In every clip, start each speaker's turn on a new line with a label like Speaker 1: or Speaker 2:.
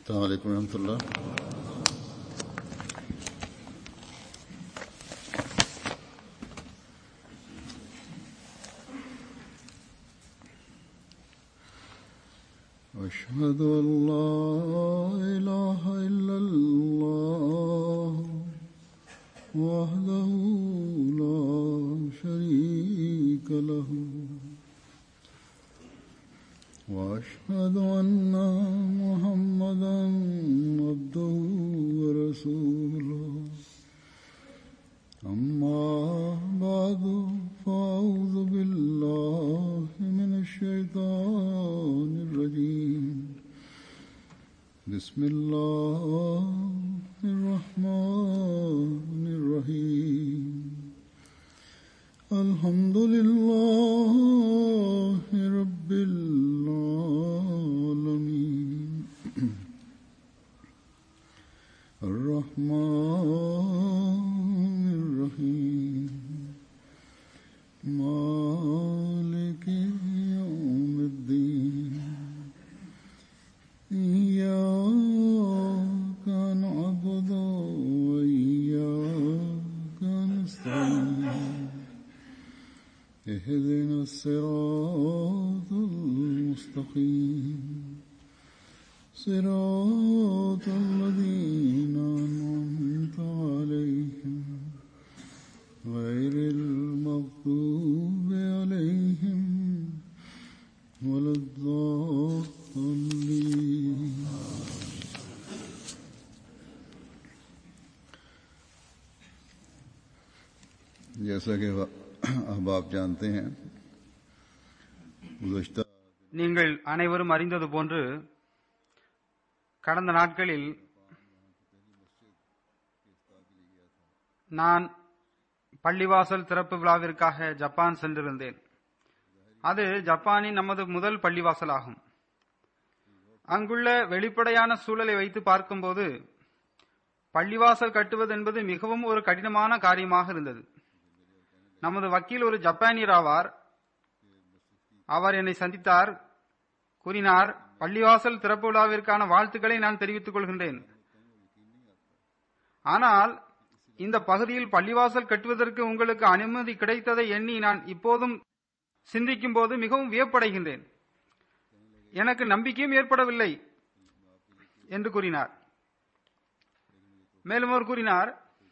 Speaker 1: السلام عليكم ورحمة الله أشهد أن لا إله إلا الله وحده لا شريك له وأشهد أن محمدا عبده ورسوله أما بعد فأعوذ بالله من الشيطان الرجيم بسم الله الرحمن الرحيم الحمد لله رب العالمين الرحمن الرحيم مالك يوم الدين إياك نعبد وإياك نستعين اهدنا الصراط المستقيم صراط الذين أنعمت عليهم غير المغضوب عليهم ولا الضالين जैसा कि अब आप जानते हैं गुज़श्ता
Speaker 2: நீங்கள் அனைவரும் அறிந்தது போன்று கடந்த நாட்களில் நான் பள்ளிவாசல் திறப்பு விழாவிற்காக ஜப்பான் சென்றிருந்தேன் அது ஜப்பானின் நமது முதல் பள்ளிவாசல் ஆகும் அங்குள்ள வெளிப்படையான சூழலை வைத்து பார்க்கும்போது பள்ளிவாசல் கட்டுவது என்பது மிகவும் ஒரு கடினமான காரியமாக இருந்தது நமது வக்கீல் ஒரு ஜப்பானியர் ஆவார் அவர் என்னை சந்தித்தார் கூறினார் பள்ளிவாசல் திறப்பு விழாவிற்கான வாழ்த்துக்களை நான் தெரிவித்துக் கொள்கின்றேன் ஆனால் இந்த பகுதியில் பள்ளிவாசல் கட்டுவதற்கு உங்களுக்கு அனுமதி கிடைத்ததை எண்ணி நான் இப்போதும் சிந்திக்கும் போது மிகவும் வியப்படைகின்றேன் எனக்கு நம்பிக்கையும் ஏற்படவில்லை என்று கூறினார் மேலும் அவர் கூறினார்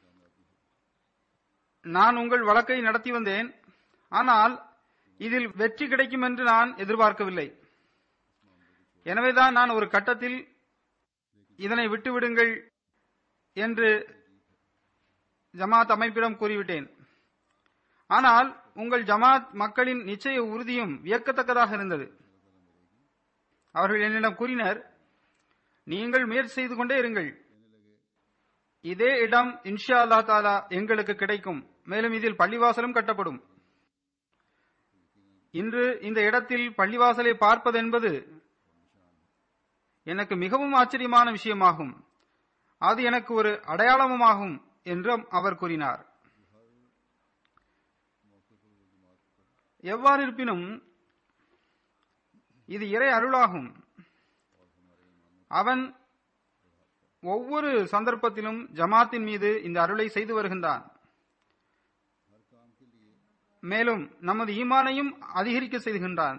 Speaker 2: நான் உங்கள் வழக்கை நடத்தி வந்தேன் ஆனால் இதில் வெற்றி கிடைக்கும் என்று நான் எதிர்பார்க்கவில்லை எனவேதான் நான் ஒரு கட்டத்தில் இதனை விட்டுவிடுங்கள் என்று ஜமாத் அமைப்பிடம் கூறிவிட்டேன் ஆனால் உங்கள் ஜமாத் மக்களின் நிச்சய உறுதியும் வியக்கத்தக்கதாக இருந்தது அவர்கள் என்னிடம் கூறினர் நீங்கள் முயற்சி செய்து கொண்டே இருங்கள் இதே இடம் இன்ஷா அல்லா தாலா எங்களுக்கு கிடைக்கும் மேலும் இதில் பள்ளிவாசலும் கட்டப்படும் இன்று இந்த இடத்தில் பள்ளிவாசலை பார்ப்பது என்பது எனக்கு மிகவும் ஆச்சரியமான விஷயமாகும் அது எனக்கு ஒரு அடையாளமுமாகும் என்றும் அவர் கூறினார் எவ்வாறு இருப்பினும் இது இறை அருளாகும் அவன் ஒவ்வொரு சந்தர்ப்பத்திலும் ஜமாத்தின் மீது இந்த அருளை செய்து வருகின்றான் மேலும் நமது ஈமானையும் அதிகரிக்க செய்கின்றான்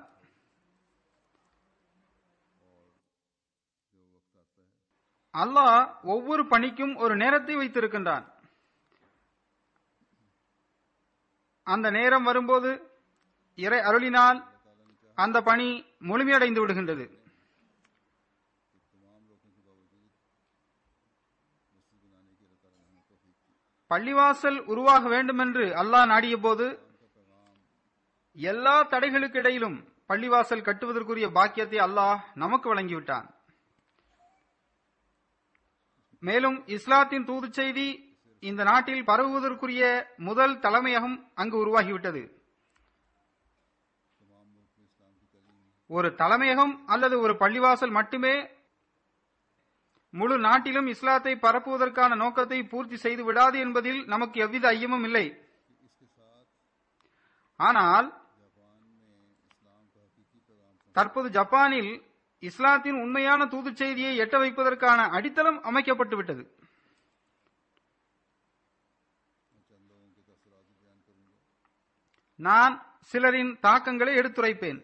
Speaker 2: அல்லாஹ் ஒவ்வொரு பணிக்கும் ஒரு நேரத்தை வைத்திருக்கின்றான் அந்த நேரம் வரும்போது இறை அருளினால் அந்த பணி முழுமையடைந்து விடுகின்றது பள்ளிவாசல் உருவாக வேண்டும் என்று அல்லாஹ் நாடிய போது எல்லா தடைகளுக்கு இடையிலும் பள்ளிவாசல் கட்டுவதற்குரிய பாக்கியத்தை அல்லாஹ் நமக்கு வழங்கிவிட்டான் மேலும் இஸ்லாத்தின் தூது செய்தி இந்த நாட்டில் பரவுவதற்குரிய முதல் தலைமையகம் அங்கு உருவாகிவிட்டது ஒரு தலைமையகம் அல்லது ஒரு பள்ளிவாசல் மட்டுமே முழு நாட்டிலும் இஸ்லாத்தை பரப்புவதற்கான நோக்கத்தை பூர்த்தி செய்து விடாது என்பதில் நமக்கு எவ்வித ஐயமும் இல்லை ஆனால் தற்போது ஜப்பானில் இஸ்லாத்தின் உண்மையான தூது செய்தியை எட்ட வைப்பதற்கான அடித்தளம் அமைக்கப்பட்டு விட்டது நான் சிலரின் தாக்கங்களை எடுத்துரைப்பேன்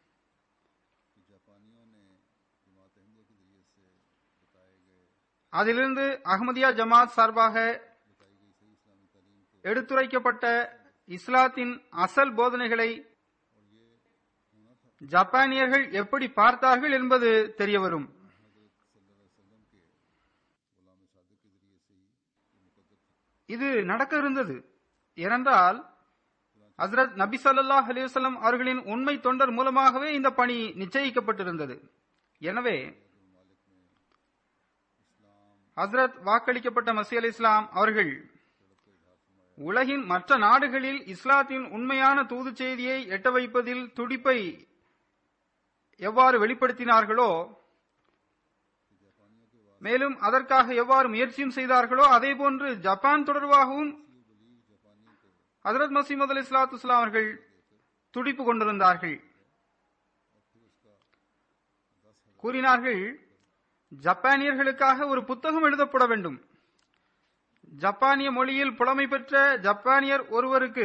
Speaker 2: அதிலிருந்து அகமதியா ஜமாத் சார்பாக எடுத்துரைக்கப்பட்ட இஸ்லாத்தின் அசல் போதனைகளை ஜப்பானியர்கள் எப்படி பார்த்தார்கள் என்பது தெரிய வரும் இது நடக்க இருந்தது ஏனென்றால் ஹசரத் நபி ஸல்லல்லாஹு அலைஹி வஸல்லம் அவர்களின் உண்மை தொண்டர் மூலமாகவே இந்த பணி நிச்சயிக்கப்பட்டிருந்தது எனவே ஹசரத் வாக்களிக்கப்பட்ட மசி அலி இஸ்லாம் அவர்கள் உலகின் மற்ற நாடுகளில் இஸ்லாத்தின் உண்மையான தூது செய்தியை எட்ட வைப்பதில் துடிப்பை எவ்வாறு வெளிப்படுத்தினார்களோ மேலும் அதற்காக எவ்வாறு முயற்சியும் செய்தார்களோ அதே போன்று ஜப்பான் தொடர்பாகவும் ஹசரத் மசீமது அலி இஸ்லாத்து இஸ்லாம் அவர்கள் துடிப்பு கொண்டிருந்தார்கள் கூறினார்கள் ஜப்பானியர்களுக்காக ஒரு புத்தகம் எழுதப்பட வேண்டும் ஜப்பானிய மொழியில் புலமை பெற்ற ஜப்பானியர் ஒருவருக்கு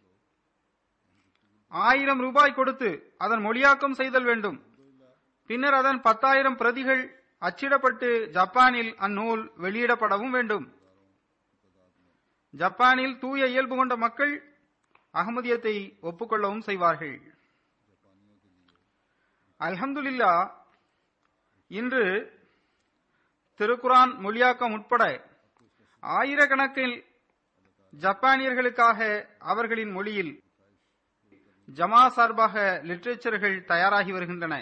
Speaker 2: ஆயிரம் ரூபாய் கொடுத்து அதன் மொழியாக்கம் செய்தல் வேண்டும் பின்னர் அதன் பத்தாயிரம் பிரதிகள் அச்சிடப்பட்டு ஜப்பானில் அந்நூல் வெளியிடப்படவும் வேண்டும் ஜப்பானில் தூய இயல்பு கொண்ட மக்கள் அகமதியத்தை ஒப்புக்கொள்ளவும் செய்வார்கள் அல்ஹம்துலில்லா இன்று திருக்குரான் மொழியாக்கம் உட்பட ஆயிரக்கணக்கில் ஜப்பானியர்களுக்காக அவர்களின் மொழியில் ஜமா சார்பாக லிட்ரேச்சர்கள் தயாராகி வருகின்றன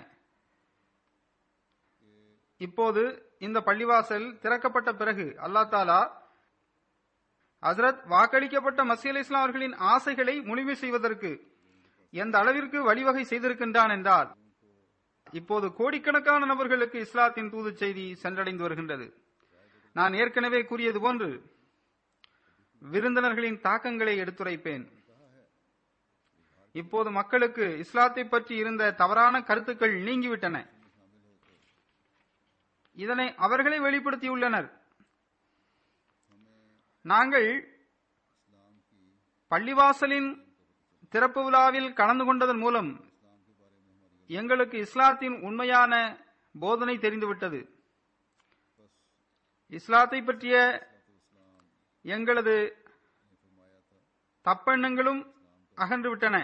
Speaker 2: இப்போது இந்த பள்ளிவாசல் திறக்கப்பட்ட பிறகு அல்லா தாலா ஹசரத் வாக்களிக்கப்பட்ட மசி அலி இஸ்லாம் அவர்களின் ஆசைகளை முழுமை செய்வதற்கு எந்த அளவிற்கு வழிவகை செய்திருக்கின்றான் என்றால் இப்போது கோடிக்கணக்கான நபர்களுக்கு இஸ்லாத்தின் தூது செய்தி சென்றடைந்து வருகின்றது நான் ஏற்கனவே கூறியது போன்று விருந்தினர்களின் தாக்கங்களை எடுத்துரைப்பேன் இப்போது மக்களுக்கு இஸ்லாத்தை பற்றி இருந்த தவறான கருத்துக்கள் நீங்கிவிட்டன இதனை அவர்களே வெளிப்படுத்தியுள்ளனர் நாங்கள் பள்ளிவாசலின் திறப்பு விழாவில் கலந்து கொண்டதன் மூலம் எங்களுக்கு இஸ்லாத்தின் உண்மையான போதனை தெரிந்துவிட்டது இஸ்லாத்தை பற்றிய எங்களது தப்பெண்ணங்களும் அகன்றுவிட்டன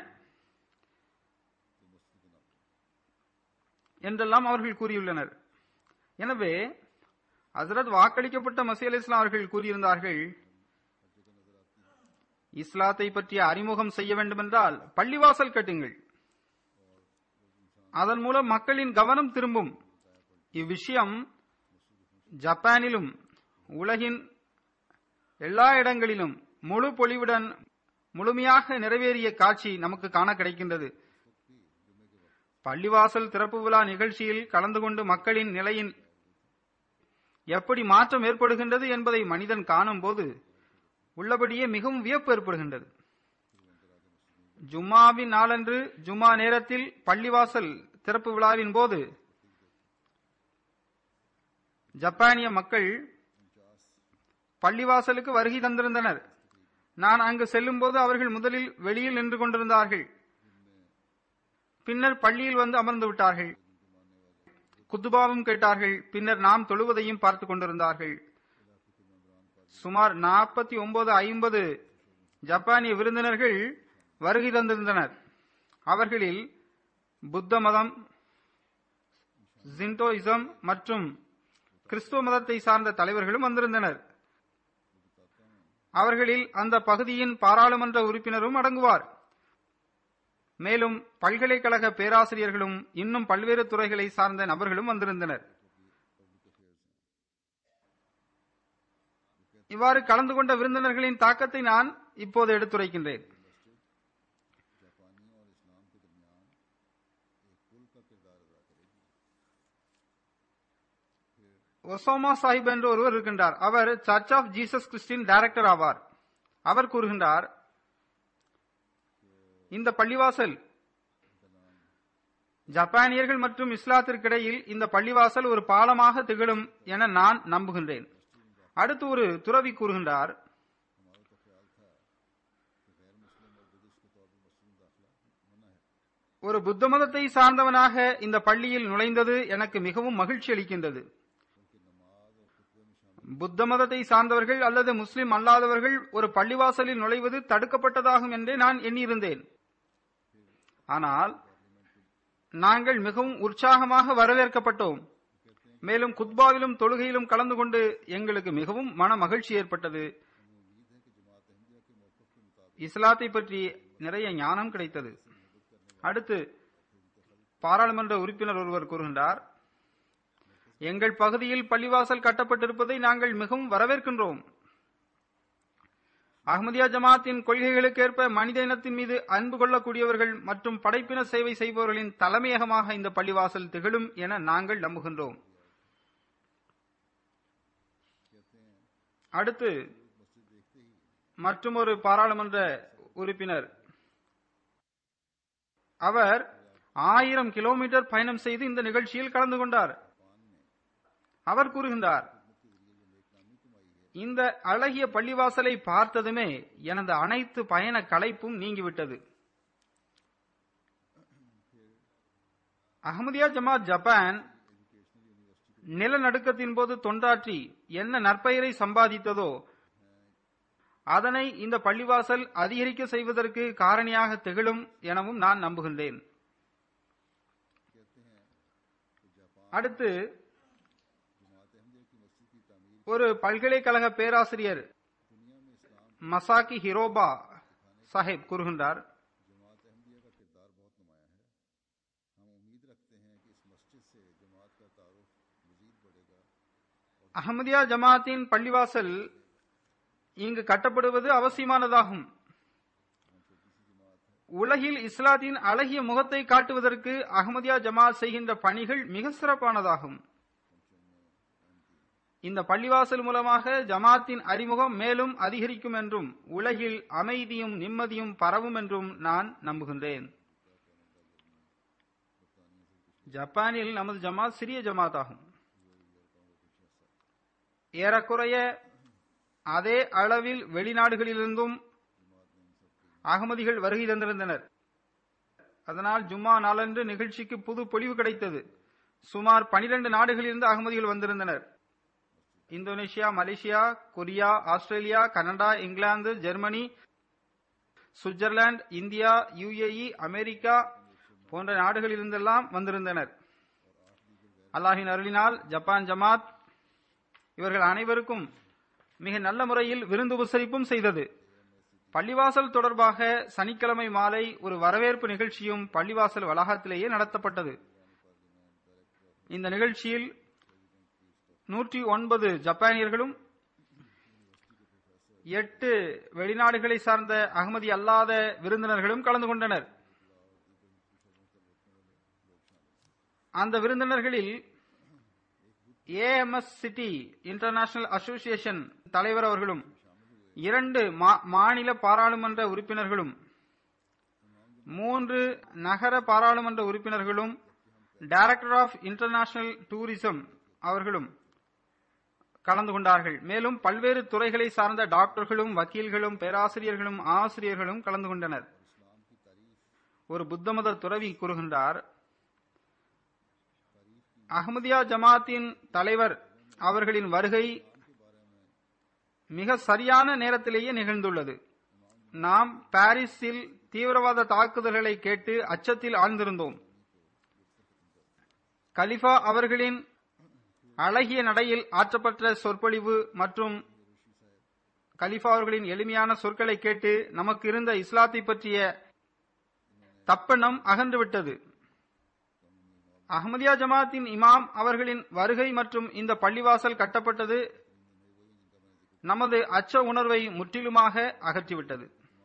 Speaker 2: என்றெல்லாம் அவர்கள் கூறியுள்ளனர் எனவே ஹசரத் வாக்களிக்கப்பட்ட மசி அலி இஸ்லாம் அவர்கள் கூறியிருந்தார்கள் இஸ்லாத்தை பற்றிய அறிமுகம் செய்ய வேண்டுமென்றால் பள்ளிவாசல் கட்டுங்கள் அதன் மூலம் மக்களின் கவனம் திரும்பும் இவ்விஷயம் ஜப்பானிலும் உலகின் எல்லா இடங்களிலும் முழு பொலிவுடன் முழுமையாக நிறைவேறிய காட்சி நமக்கு காண கிடைக்கின்றது பள்ளிவாசல் திறப்பு விழா நிகழ்ச்சியில் கலந்து கொண்டு மக்களின் நிலையின் எப்படி மாற்றம் ஏற்படுகின்றது என்பதை மனிதன் காணும் போது உள்ளபடியே மிகவும் வியப்பு ஏற்படுகின்றது ஜும்மாவின் நாளன்று ஜும்மா நேரத்தில் பள்ளிவாசல் திறப்பு விழாவின் போது ஜப்பானிய மக்கள் பள்ளிவாசலுக்கு வருகை தந்திருந்தனர் நான் அங்கு செல்லும் போது அவர்கள் முதலில் வெளியில் நின்று கொண்டிருந்தார்கள் பின்னர் பள்ளியில் வந்து அமர்ந்து விட்டார்கள் குத்துபாவும் கேட்டார்கள் பின்னர் நாம் தொழுவதையும் பார்த்து கொண்டிருந்தார்கள் சுமார் நாற்பத்தி ஒன்பது ஐம்பது ஜப்பானிய விருந்தினர்கள் வருகை தந்திருந்தனர் அவர்களில் புத்த மதம் ஜின்டோயிசம் மற்றும் கிறிஸ்துவ மதத்தை சார்ந்த தலைவர்களும் வந்திருந்தனர் அவர்களில் அந்த பகுதியின் பாராளுமன்ற உறுப்பினரும் அடங்குவார் மேலும் பல்கலைக்கழக பேராசிரியர்களும் இன்னும் பல்வேறு துறைகளை சார்ந்த நபர்களும் வந்திருந்தனர் இவ்வாறு கலந்து கொண்ட விருந்தினர்களின் தாக்கத்தை நான் இப்போது எடுத்துரைக்கின்றேன் ஒசாமா சாஹிப் என்று ஒருவர் இருக்கின்றார் அவர் church of Jesus Christian director ஆவார் அவர் கூறுகின்றார் இந்த பள்ளிவாசல் ஜப்பானியர்கள் மற்றும் இஸ்லாத்திற்கிடையில் இந்த பள்ளிவாசல் ஒரு பாலமாக திகழும் என நான் நம்புகின்றேன் அடுத்து ஒரு துறவி கூறுகின்றார் ஒரு புத்த மதத்தை சார்ந்தவனாக இந்த பள்ளியில் நுழைந்தது எனக்கு மிகவும் மகிழ்ச்சி அளிக்கின்றது புத்த மதத்தை சார்ந்தவர்கள் அல்லது முஸ்லிம் அல்லாதவர்கள் ஒரு பள்ளிவாசலில் நுழைவது தடுக்கப்பட்டதாகும் என்றே நான் எண்ணியிருந்தேன் ஆனால் நாங்கள் மிகவும் உற்சாகமாக வரவேற்கப்பட்டோம் மேலும் குத்பாவிலும் தொழுகையிலும் கலந்து கொண்டு எங்களுக்கு மிகவும் மன மகிழ்ச்சி ஏற்பட்டது இஸ்லாத்தை பற்றி நிறைய ஞானம் கிடைத்தது அடுத்து பாராளுமன்ற உறுப்பினர் ஒருவர் கூறுகின்றார் எங்கள் பகுதியில் பள்ளிவாசல் கட்டப்பட்டிருப்பதை நாங்கள் மிகவும் வரவேற்கின்றோம் அஹ்மதியா ஜமாத்தின் கொள்கைகளுக்கேற்ப மனித இனத்தின் மீது அன்பு கொள்ளக்கூடியவர்கள் மற்றும் படைப்பின சேவை செய்பவர்களின் தலைமையகமாக இந்த பள்ளிவாசல் திகழும் என நாங்கள் நம்புகின்றோம் அடுத்து மற்றும் ஒரு பாராளுமன்ற உறுப்பினர் அவர் ஆயிரம் கிலோமீட்டர் பயணம் செய்து இந்த நிகழ்ச்சியில் கலந்து கொண்டார் அவர் கூறுகின்றார் இந்த அழகிய பள்ளிவாசலை பார்த்ததுமே எனது அனைத்து பயண களைப்பும் நீங்கிவிட்டது அகமதியா ஜமாத் ஜப்பான் நிலநடுக்கத்தின் போது தொண்டாற்றி என்ன நற்பெயரை சம்பாதித்ததோ அதனை இந்த பள்ளிவாசல் அதிகரிக்க செய்வதற்கு காரணியாக திகழும் எனவும் நான் நம்புகின்றேன் அடுத்து ஒரு பல்கலைக்கழக பேராசிரியர் மசாக்கி ஹிரோபா சாஹிப் கூறுகின்றார்
Speaker 1: जमात अहमदिया का किरदार बहुत नुमाया है हम उम्मीद रखते हैं कि इस मस्जिद से जमात का तारुफ मजीद बढ़ेगा
Speaker 2: அஹமதியா ஜமாத்தின் பள்ளிவாசல் இங்கு கட்டப்படுவது அவசியமானதாகும் உலகில் இஸ்லாத்தின் அழகிய முகத்தை காட்டுவதற்கு அகமதியா ஜமாத் செய்கின்ற பணிகள் மிக சிறப்பானதாகும் இந்த பள்ளிவாசல் மூலமாக ஜமாத்தின் அறிமுகம் மேலும் அதிகரிக்கும் என்றும் உலகில் அமைதியும் நிம்மதியும் பரவும் என்றும் நான் நம்புகின்றேன் ஜப்பானில் நமது ஜமாத் சிறிய ஜமாத் ஆகும் ஏறக்குறைய அதே அளவில் வெளிநாடுகளிலிருந்தும் அகமதிகள் வருகை தந்திருந்தனர் அதனால் ஜும்மா நாளன்று நிகழ்ச்சிக்கு புது பொலிவு கிடைத்தது சுமார் பனிரெண்டு நாடுகளிலிருந்து அகமதிகள் வந்திருந்தனர் Indonesia Malaysia Korea Australia Canada இங்கிலாந்து Germany Switzerland India UAE America போன்ற நாடுகளிலிருந்தெல்லாம் வந்திருந்தனர் அல்லாஹின் அருளினால் ஜப்பான் ஜமாத் இவர்கள் அனைவருக்கும் மிக நல்ல முறையில் விருந்து உபசரிப்பும் செய்தது பள்ளிவாசல் தொடர்பாக சனிக்கிழமை மாலை ஒரு வரவேற்பு நிகழ்ச்சியும் பள்ளிவாசல் வளாகத்திலேயே நடத்தப்பட்டது இந்த நிகழ்ச்சியில் நூற்றி ஒன்பது ஜப்பானியர்களும் எட்டு வெளிநாடுகளை சார்ந்த அகமதி அல்லாத விருந்தினர்களும் கலந்து கொண்டனர் அந்த விருந்தினர்களில் ஏஎம்எஸ் சிட்டி இன்டர்நேஷனல் அசோசியேஷன் தலைவர் அவர்களும் இரண்டு மா- மாநில பாராளுமன்ற உறுப்பினர்களும் மூன்று நகர பாராளுமன்ற உறுப்பினர்களும் டைரக்டர் ஆஃப் இன்டர்நேஷனல் டூரிசம் அவர்களும் கலந்து கொண்டார்கள் மேலும் பல்வேறு துறைகளை சார்ந்த டாக்டர்களும் வக்கீல்களும் பேராசிரியர்களும் ஆசிரியர்களும் கலந்து கொண்டனர் ஒரு புத்த மத துறவி கூறுகின்றார் அஹ்மதியா ஜமாத்தின் தலைவர் அவர்களின் வருகை மிக சரியான நேரத்திலேயே நிகழ்ந்துள்ளது நாம் பாரிஸில் தீவிரவாத தாக்குதல்களை கேட்டு அச்சத்தில் ஆழ்ந்திருந்தோம் கலிஃபா அவர்களின் அழகிய நடையில் ஆற்றப்பட்ட சொற்பொழிவு மற்றும் கலிஃபா அவர்களின் எளிமையான சொற்களை கேட்டு நமக்கு இருந்த இஸ்லாத்தை பற்றிய தப்பெண்ணம் அகன்றுவிட்டது அஹ்மதியா ஜமாத்தின் இமாம் அவர்களின் வருகை மற்றும் இந்த பள்ளிவாசல் கட்டப்பட்டது நமது அச்ச உணர்வை முற்றிலுமாக அகற்றிவிட்டது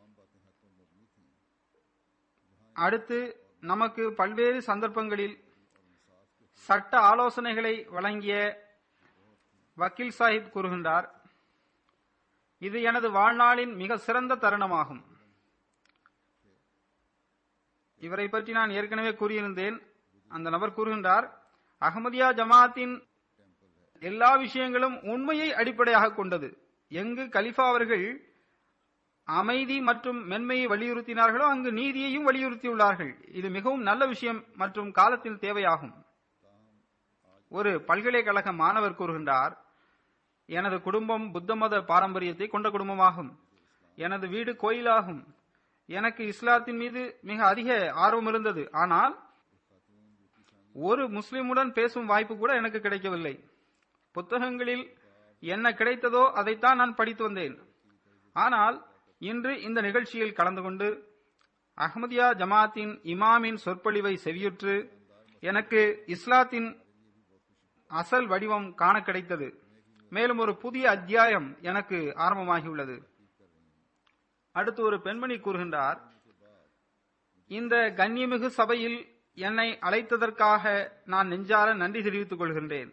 Speaker 2: அடுத்து நமக்கு பல்வேறு சந்தர்ப்பங்களில் சட்ட ஆலோசனைகளை வழங்கிய வக்கீல் சாஹிப் கூறுகின்றார் இது எனது வாழ்நாளின் மிக சிறந்த தருணமாகும் இவரை பற்றி நான் ஏற்கனவே கூறியிருந்தேன் அந்த நபர் கூறுகின்றார் அகமதியா ஜமாத்தின் எல்லா விஷயங்களும் உண்மையை அடிப்படையாக கொண்டது எங்கு கலிஃபா அவர்கள் அமைதி மற்றும் மென்மையை வலியுறுத்தினார்களோ அங்கு நீதியையும் வலியுறுத்தியுள்ளார்கள் இது மிகவும் நல்ல விஷயம் மற்றும் காலத்தின் தேவையாகும் ஒரு பல்கலைக்கழக மாணவர் கூறுகின்றார் எனது குடும்பம் புத்த மத பாரம்பரியத்தை கொண்ட குடும்பமாகும் எனது வீடு கோயிலாகும் எனக்கு இஸ்லாத்தின் மீது மிக அதிக ஆர்வம் இருந்தது ஆனால் ஒரு முஸ்லிமுடன் பேசும் வாய்ப்பு கூட எனக்கு கிடைக்கவில்லை புத்தகங்களில் என்ன கிடைத்ததோ அதைத்தான் நான் படித்து வந்தேன் ஆனால் இன்று இந்த நிகழ்ச்சியில் கலந்து கொண்டு அஹ்மதியா ஜமாத்தின் இமாமின் சொற்பொழிவை செவியுற்று எனக்கு இஸ்லாத்தின் அசல் வடிவம் காண கிடைத்தது மேலும் ஒரு புதிய அத்தியாயம் எனக்கு ஆரம்பமாகியுள்ளது அடுத்து ஒரு பெண்மணி கூறுகின்றார் இந்த கண்ணியமிகு சபையில் என்னை அழைத்ததற்காக நான் நெஞ்சார நன்றி தெரிவித்துக் கொள்கின்றேன்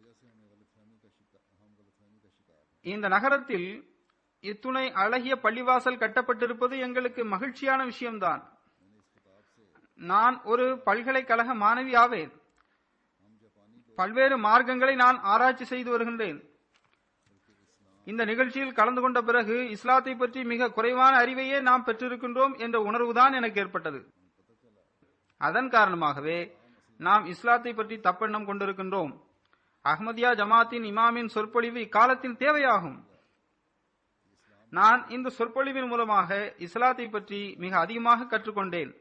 Speaker 2: இந்த நகரத்தில் இத்துணை அழகிய பள்ளிவாசல் கட்டப்பட்டிருப்பது எங்களுக்கு மகிழ்ச்சியான விஷயம்தான் நான் ஒரு பல்கலைக்கழக மாணவி ஆவேன் பல்வேறு மார்க்கங்களை நான் ஆராய்ச்சி செய்து வருகின்றேன் இந்த நிகழ்ச்சியில் கலந்து கொண்ட பிறகு இஸ்லாத்தை பற்றி மிக குறைவான அறிவையே நாம் பெற்றிருக்கின்றோம் என்ற உணர்வுதான் எனக்கு ஏற்பட்டது அதன் காரணமாகவே நாம் இஸ்லாத்தை பற்றி தப்பெண்ணம் கொண்டிருக்கின்றோம் அஹ்மதியா ஜமாத்தின் இமாமின் சொற்பொழிவு இக்காலத்தின் தேவையாகும் நான் இந்த சொற்பொழிவின் மூலமாக இஸ்லாத்தை பற்றி மிக அதிகமாக கற்றுக்கொண்டேன்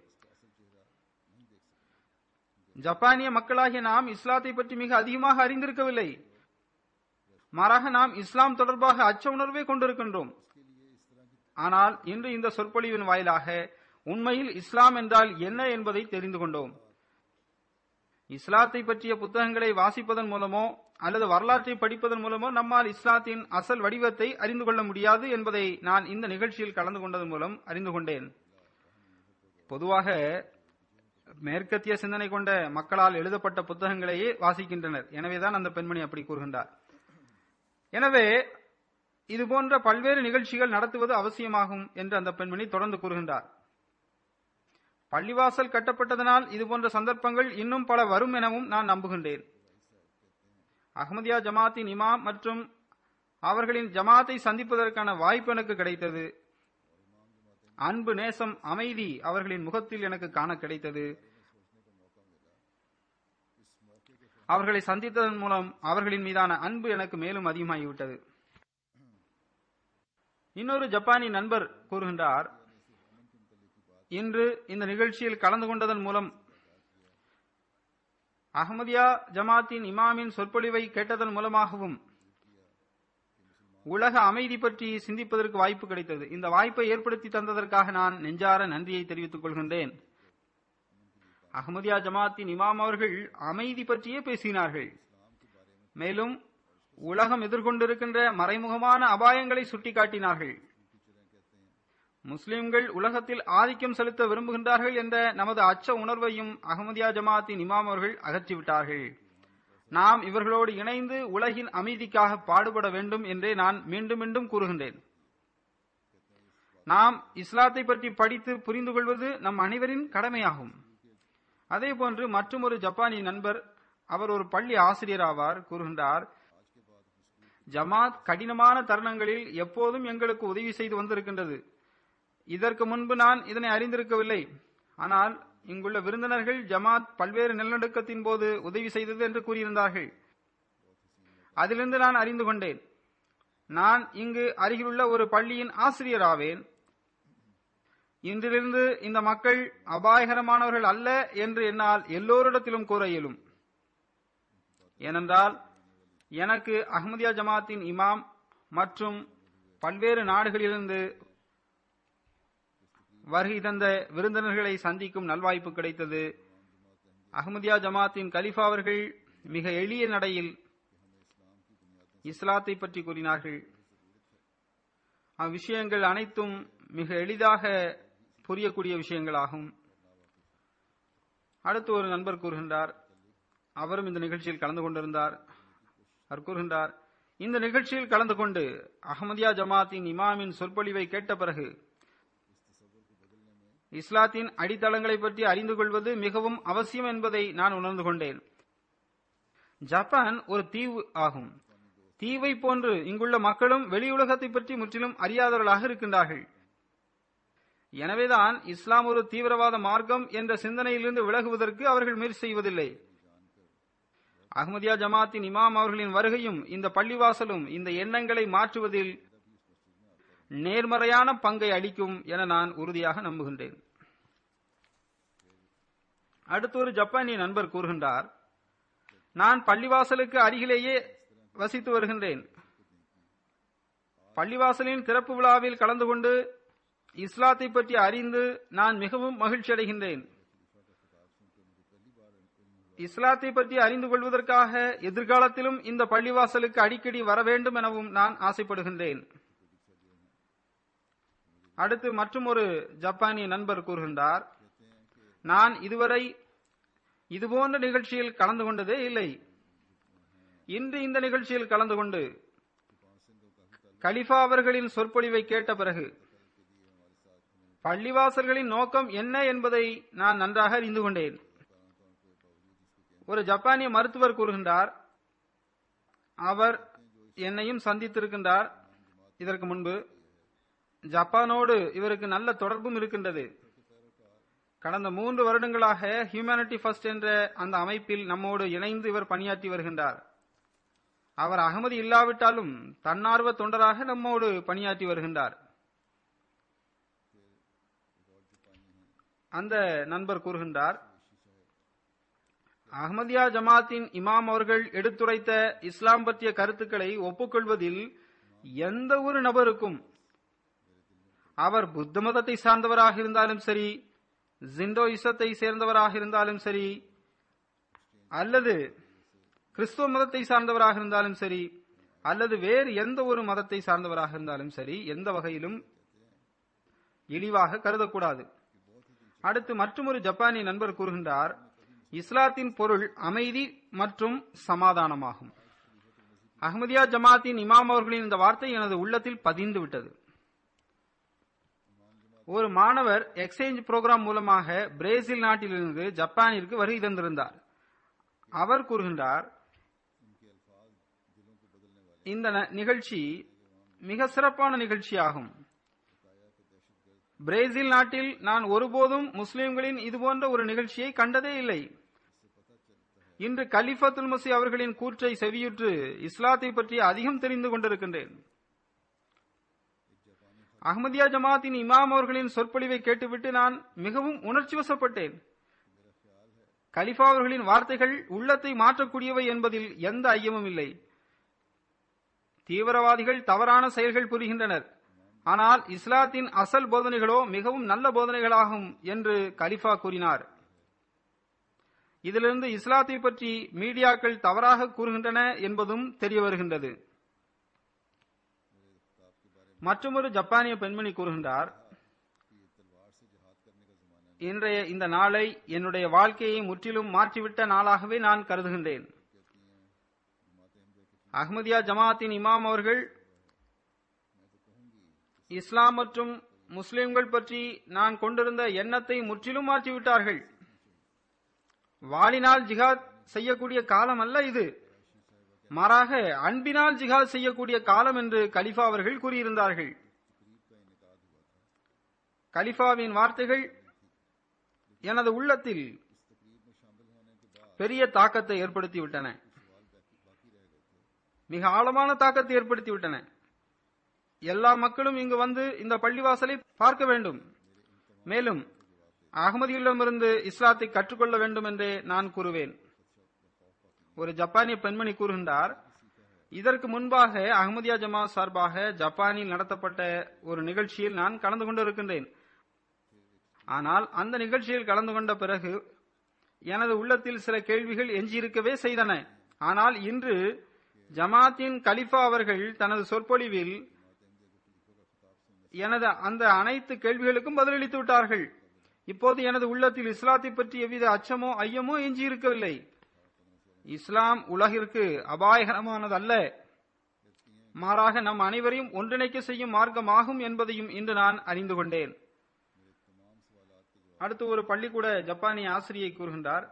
Speaker 2: ஜப்பானிய மக்களாகிய நாம் இஸ்லாத்தை பற்றி மிக அதிகமாக அறிந்திருக்கவில்லை மாறாக நாம் இஸ்லாம் தொடர்பாக அச்ச உணர்வே கொண்டிருக்கின்றோம் ஆனால் இன்று இந்த சொற்பொழிவின் வாயிலாக உண்மையில் இஸ்லாம் என்றால் என்ன என்பதை தெரிந்து கொண்டோம் இஸ்லாத்தை பற்றிய புத்தகங்களை வாசிப்பதன் மூலமோ அல்லது வரலாற்றை படிப்பதன் மூலமோ நம்மால் இஸ்லாத்தின் அசல் வடிவத்தை அறிந்து கொள்ள முடியாது என்பதை நான் இந்த நிகழ்ச்சியில் கலந்து கொண்டதன் மூலம் அறிந்து கொண்டேன் பொதுவாக மேற்கத்திய சிந்தனை கொண்ட மக்களால் எழுதப்பட்ட புத்தகங்களையே வாசிக்கின்றனர் எனவேதான் அந்த பெண்மணி அப்படி கூறுகின்றார் எனவே இது போன்ற பல்வேறு நிகழ்ச்சிகள் நடத்துவது அவசியமாகும் என்று அந்த பெண்மணி தொடர்ந்து கூறுகின்றார் பள்ளிவாசல் கட்டப்பட்டதனால் இதுபோன்ற சந்தர்ப்பங்கள் இன்னும் பல வரும் எனவும் நான் நம்புகின்றேன் அஹ்மதியா ஜமாத்தின் இமாம் மற்றும் அவர்களின் ஜமாத்தை சந்திப்பதற்கான வாய்ப்பு எனக்கு கிடைத்தது அன்பு நேசம் அமைதி அவர்களின் முகத்தில் எனக்கு காண கிடைத்தது அவர்களை சந்தித்ததன் மூலம் அவர்களின் மீதான அன்பு எனக்கு மேலும் அதிகமாகிவிட்டது இன்னொரு ஜப்பானி நண்பர் கூறுகின்றார் இன்று இந்த நிகழ்ச்சியில் கலந்து கொண்டதன் மூலம் அஹமதியா ஜமாத்தின் இமாமின் சொற்பொழிவை கேட்டதன் மூலமாகவும் உலக அமைதி பற்றி சிந்திப்பதற்கு வாய்ப்பு கிடைத்தது இந்த வாய்ப்பை ஏற்படுத்தி தந்ததற்காக நான் நெஞ்சார நன்றியை தெரிவித்துக் கொள்கின்றேன் அகமதியா ஜமாத்தின் இமாம் அவர்கள் அமைதி பற்றியே பேசினார்கள் மேலும் உலகம் எதிர்கொண்டிருக்கின்ற மறைமுகமான அபாயங்களை சுட்டிக்காட்டினார்கள் முஸ்லிம்கள் உலகத்தில் ஆதிக்கம் செலுத்த விரும்புகின்றார்கள் என்ற நமது அச்ச உணர்வையும் அகமதியா ஜமாத்தின் இமாம் அவர்கள் அகற்றிவிட்டார்கள் நாம் இவர்களோடு இணைந்து உலகின் அமைதிக்காக பாடுபட வேண்டும் என்றே நான் மீண்டும் மீண்டும் கூறுகின்றேன் நாம் இஸ்லாத்தை பற்றி படித்து புரிந்து கொள்வது நம் அனைவரின் கடமையாகும் அதே போன்று மற்றும் ஒரு ஜப்பானிய நண்பர் அவர் ஒரு பள்ளி ஆசிரியர் ஆவார் கூறுகின்றார் ஜமாத் கடினமான தருணங்களில் எப்போதும் எங்களுக்கு உதவி செய்து வந்திருக்கின்றது இதற்கு முன்பு நான் இதனை அறிந்திருக்கவில்லை ஆனால் இங்குள்ள விருந்தினர்கள் ஜமாத் பல்வேறு நிலநடுக்கத்தின் போது உதவி செய்தது என்று கூறியிருந்தார்கள் அதிலிருந்து நான் அறிந்து கொண்டேன் நான் இங்கு அருகிலுள்ள ஒரு பள்ளியின் ஆசிரியர் ஆவேன் இன்றிலிருந்து இந்த மக்கள் அபாயகரமானவர்கள் அல்ல என்று என்னால் எல்லோரிடத்திலும் கூற இயலும் ஏனென்றால் எனக்கு அஹ்மதியா ஜமாத்தின் இமாம் மற்றும் பல்வேறு நாடுகளிலிருந்து வருகை தந்த விருந்தினர்களை சந்திக்கும் நல்வாய்ப்பு கிடைத்தது அஹ்மதியா ஜமாத்தின் கலிஃபா அவர்கள் மிக எளிய நடையில் இஸ்லாத்தை பற்றி கூறினார்கள் அவ்விஷயங்கள் அனைத்தும் மிக எளிதாக புரியக்கூடிய விஷயங்களாகும் அடுத்து ஒரு நண்பர் கூறுகின்றார் அவரும் இந்த நிகழ்ச்சியில் கலந்து கொண்டிருந்தார் அவர் கூறுகின்றார் இந்த நிகழ்ச்சியில் கலந்து கொண்டு அகமதியா ஜமாத்தின் இமாமின் சொற்பொழிவை கேட்ட பிறகு இஸ்லாத்தின் அடித்தளங்களை பற்றி அறிந்து கொள்வது மிகவும் அவசியம் என்பதை நான் உணர்ந்து கொண்டேன் ஜப்பான் ஒரு தீவு ஆகும் தீவை போன்று இங்குள்ள மக்களும் வெளியுலகத்தை பற்றி முற்றிலும் அறியாதவர்களாக இருக்கின்றார்கள் எனவேதான் இஸ்லாம் ஒரு தீவிரவாத மார்க்கம் என்ற சிந்தனையிலிருந்து விலகுவதற்கு அவர்கள் முயற்சி செய்வதில்லை அஹ்மதியா ஜமாத்தின் இமாம் அவர்களின் வருகையும் இந்த பள்ளிவாசலும் இந்த எண்ணங்களை மாற்றுவதில் நேர்மறையான பங்கை அளிக்கும் என நான் உறுதியாக நம்புகின்றேன் அடுத்து ஒரு ஜப்பானிய நண்பர் கூறுகின்றார் நான் பள்ளிவாசலுக்கு அருகிலேயே வசித்து வருகின்றேன் பள்ளிவாசலின் திறப்பு விழாவில் கலந்து கொண்டு இஸ்லாத்தை பற்றி அறிந்து நான் மிகவும் மகிழ்ச்சி அடைகின்றேன் இஸ்லாத்தை பற்றி அறிந்து கொள்வதற்காக எதிர்காலத்திலும் இந்த பள்ளிவாசலுக்கு அடிக்கடி வர வேண்டும் எனவும் நான் ஆசைப்படுகின்றேன் அடுத்து மற்றும் ஒரு ஜப்பானிய நண்பர் கூறுகின்றார் நான் இதுவரை இதுபோன்ற நிகழ்ச்சியில் கலந்து கொண்டதே இல்லை இன்று இந்த நிகழ்ச்சியில் கலந்து கொண்டு கலிஃபா அவர்களின் சொற்பொழிவை கேட்ட பிறகு பள்ளிவாசல்களின் நோக்கம் என்ன என்பதை நான் நன்றாக அறிந்து கொண்டேன் ஒரு ஜப்பானிய மருத்துவர் கூறுகின்றார் அவர் என்னையும் சந்தித்திருக்கின்றார் இதற்கு முன்பு ஜப்பானோடு இவருக்கு நல்ல தொடர்பும் இருக்கின்றது கடந்த மூன்று வருடங்களாக ஹியூமனிட்டி ஃபர்ஸ்ட் என்ற அந்த அமைப்பில் நம்மோடு இணைந்து இவர் பணியாற்றி வருகின்றார் அவர் அகமதி இல்லாவிட்டாலும் தன்னார்வ தொண்டராக நம்மோடு பணியாற்றி வருகின்றார் அந்த நண்பர் கூறுகின்றார் அஹமதியா ஜமாத்தின் இமாம் அவர்கள் எடுத்துரைத்த இஸ்லாம் பற்றிய கருத்துக்களை ஒப்புக்கொள்வதில் எந்த ஒரு நபருக்கும் அவர் புத்த மதத்தை சார்ந்தவராக இருந்தாலும் சரி ஜிண்டோ இசத்தை சேர்ந்தவராக இருந்தாலும் சரி அல்லது கிறிஸ்துவ மதத்தை சார்ந்தவராக இருந்தாலும் சரி அல்லது வேறு எந்த ஒரு மதத்தை சார்ந்தவராக இருந்தாலும் சரி எந்த வகையிலும் இழிவாக கருதக்கூடாது அடுத்து மற்றொரு ஜப்பானிய நண்பர் கூறுகின்றார் இஸ்லாத்தின் பொருள் அமைதி மற்றும் சமாதானமாகும் அஹ்மதியா ஜமாத்தின் இமாம் அவர்களின் இந்த வார்த்தை எனது உள்ளத்தில் பதிந்து விட்டது ஒரு மாணவர் எக்ஸ்சேஞ்ச் புரோகிராம் மூலமாக பிரேசில் நாட்டிலிருந்து ஜப்பானிற்கு வருகை தந்திருந்தார் அவர் கூறுகின்றார் இந்த ந- நிகழ்ச்சி மிக சிறப்பான நிகழ்ச்சியாகும் பிரேசில் நாட்டில் நான் ஒருபோதும் முஸ்லிம்களின் இதுபோன்ற ஒரு நிகழ்ச்சியை கண்டதே இல்லை இன்று கலிஃபத்துல் மசி அவர்களின் கூற்றை செவியுற்று இஸ்லாத்தை பற்றி அதிகம் தெரிந்து கொண்டிருக்கின்றேன் அஹ்மதியா ஜமாத்தின் இமாம் அவர்களின் சொற்பொழிவை கேட்டுவிட்டு நான் மிகவும் உணர்ச்சி வசப்பட்டேன் கலிஃபா அவர்களின் வார்த்தைகள் உள்ளத்தை மாற்றக்கூடியவை என்பதில் எந்த ஐயமும் இல்லை தீவிரவாதிகள் தவறான செயல்கள் புரிகின்றனர் ஆனால் இஸ்லாத்தின் அசல் போதனைகளோ மிகவும் நல்ல போதனைகளாகும் என்று கலிஃபா கூறினார் இதிலிருந்து இஸ்லாத்தை பற்றி மீடியாக்கள் தவறாக கூறுகின்றன என்பதும் தெரிய வருகின்றது மற்றொரு ஜப்பானிய பெண்மணி கூறுகின்றார் இன்றைய இந்த நாளை என்னுடைய வாழ்க்கையை முற்றிலும் மாற்றிவிட்ட நாளாகவே நான் கருதுகின்றேன் அஹ்மதியா ஜமாத்தின் இமாம் அவர்கள் இஸ்லாம் மற்றும் முஸ்லிம்கள் பற்றி நான் கொண்டிருந்த எண்ணத்தை முற்றிலும் மாற்றிவிட்டார்கள் வாளினால் ஜிஹாத் செய்யக்கூடிய காலம் அல்ல இது மாறாக அன்பினால் ஜிஹாத் செய்யக்கூடிய காலம் என்று கலிஃபா அவர்கள் கூறியிருந்தார்கள் கலிஃபாவின் வார்த்தைகள் எனது உள்ளத்தில் பெரிய தாக்கத்தை ஏற்படுத்திவிட்டன மிக ஆழமான தாக்கத்தை ஏற்படுத்திவிட்டன எல்லா மக்களும் இங்கு வந்து இந்த பள்ளிவாசலை பார்க்க வேண்டும் மேலும் அகமதிகளிடமிருந்து இஸ்லாத்தை கற்றுக்கொள்ள வேண்டும் என்றே நான் கூறுவேன் ஒரு ஜப்பானிய பெண்மணி கூறுகின்றார் இதற்கு முன்பாக அகமதியா ஜமா சார்பாக ஜப்பானில் நடத்தப்பட்ட ஒரு நிகழ்ச்சியில் நான் கலந்து கொண்டிருக்கின்றேன் ஆனால் அந்த நிகழ்ச்சியில் கலந்து கொண்ட பிறகு எனது உள்ளத்தில் சில கேள்விகள் எஞ்சியிருக்கவே செய்தன ஆனால் இன்று ஜமாத்தின் கலிஃபா அவர்கள் தனது சொற்பொழிவில் எனது அந்த அனைத்து கேள்விகளுக்கும் பதிலளித்து விட்டார்கள் இப்போது எனது உள்ளத்தில் இஸ்லாத்தை பற்றி எவ்வித அச்சமோ ஐயமோ எஞ்சியிருக்கவில்லை இஸ்லாம் உலகிற்கு அபாயகரமானது அல்ல மாறாக நம் அனைவரையும் ஒன்றிணைக்க செய்யும் மார்க்கமாகும் என்பதையும் இன்று நான் அறிந்து கொண்டேன் அடுத்து ஒரு பள்ளிக்கூட ஜப்பானிய ஆசிரியை கூறுகின்றார்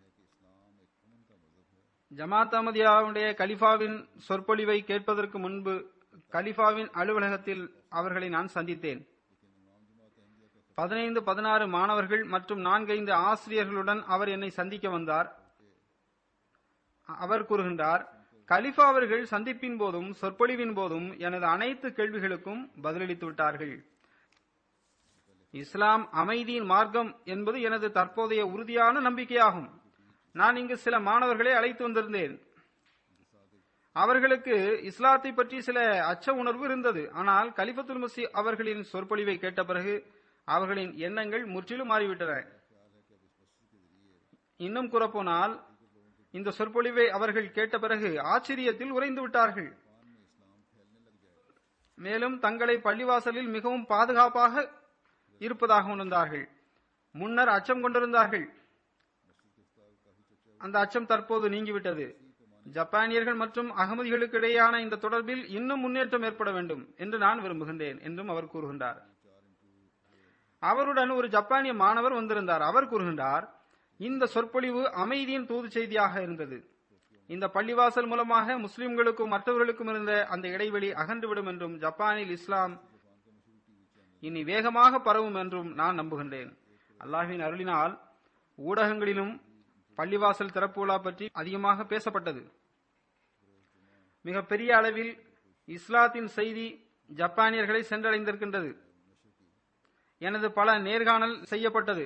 Speaker 2: ஜமாத் அஹமதியாவுடைய கலிஃபாவின் சொற்பொழிவை கேட்பதற்கு முன்பு கலிஃபாவின் அலுவலகத்தில் அவர்களை நான் சந்தித்தேன் பதினைந்து பதினாறு மாணவர்கள் மற்றும் நான்கைந்து ஆசிரியர்களுடன் அவர் என்னை சந்திக்க வந்தார் அவர் கூறுகின்றார் கலிஃபா அவர்கள் சந்திப்பின் போதும் சொற்பொழிவின் போதும் எனது அனைத்து கேள்விகளுக்கும் பதிலளித்து விட்டார்கள் இஸ்லாம் அமைதியின் மார்க்கம் என்பது எனது தற்போதைய உறுதியான நம்பிக்கையாகும் நான் இங்கு சில மாணவர்களை அழைத்து வந்திருந்தேன் அவர்களுக்கு இஸ்லாத்தை பற்றி சில அச்ச உணர்வு இருந்தது ஆனால் கலிஃபத்துல் மசி அவர்களின் சொற்பொழிவை கேட்ட பிறகு அவர்களின் எண்ணங்கள் முற்றிலும் மாறிவிட்டன இன்னும் கூறப்போனால் இந்த சொற்பொழிவை அவர்கள் கேட்ட பிறகு ஆச்சரியத்தில் உறைந்து விட்டார்கள் மேலும் தங்களை பள்ளிவாசலில் மிகவும் பாதுகாப்பாக இருப்பதாக உணர்ந்தார்கள் முன்னர் அச்சம் கொண்டிருந்தார்கள் அந்த அச்சம் தற்போது நீங்கிவிட்டது ஜப்பானியர்கள் மற்றும் அகமதிகளுக்கு இடையேயான இந்த தொடர்பில் இன்னும் முன்னேற்றம் ஏற்பட வேண்டும் என்று நான் விரும்புகின்றேன் என்றும் அவர் கூறுகின்றார் அவருடன் ஒரு ஜப்பானிய மாணவர் வந்திருந்தார் அவர் கூறுகின்றார் இந்த சொற்பொழிவு அமைதியின் தூது செய்தியாக இருந்தது இந்த பள்ளிவாசல் மூலமாக முஸ்லிம்களுக்கும் மற்றவர்களுக்கும் இருந்த அந்த இடைவெளி அகன்றுவிடும் என்றும் ஜப்பானில் இஸ்லாம் இனி வேகமாக பரவும் என்றும் நான் நம்புகின்றேன் அல்லாஹின் அருளினால் ஊடகங்களிலும் பள்ளிவாசல் திறப்பு விழா பற்றி அதிகமாக பேசப்பட்டது மிக பெரிய அளவில் இஸ்லாத்தின் செய்தி ஜப்பானியர்களை சென்றடைந்திருக்கின்றது எனது பல நேர்காணல் செய்யப்பட்டது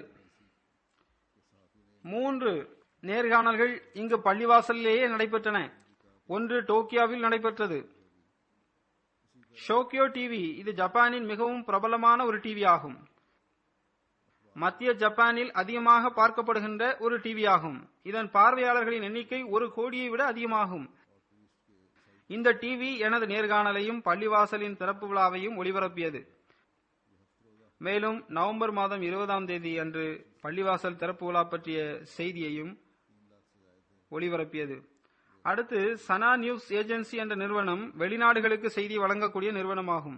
Speaker 2: மூன்று நேர்காணல்கள் இங்கு பள்ளிவாசலிலேயே நடைபெற்றன ஒன்று டோக்கியோவில் நடைபெற்றது ஷோக்கியோ டிவி இது ஜப்பானின் மிகவும் பிரபலமான ஒரு டிவி ஆகும் மத்திய ஜப்பானில் அதிகமாக பார்க்கப்படுகின்ற ஒரு டிவி ஆகும் இதன் பார்வையாளர்களின் எண்ணிக்கை ஒரு கோடியை விட அதிகமாகும் இந்த டிவி எனது நேர்காணலையும் பள்ளிவாசலின் திறப்பு விழாவையும் ஒளிபரப்பியது மேலும் நவம்பர் மாதம் இருபதாம் தேதி அன்று பள்ளிவாசல் திறப்பு விழா பற்றிய செய்தியையும் ஒளிபரப்பியது அடுத்து சனா நியூஸ் ஏஜென்சி என்ற நிறுவனம் வெளிநாடுகளுக்கு செய்தி வழங்கக்கூடிய நிறுவனமாகும்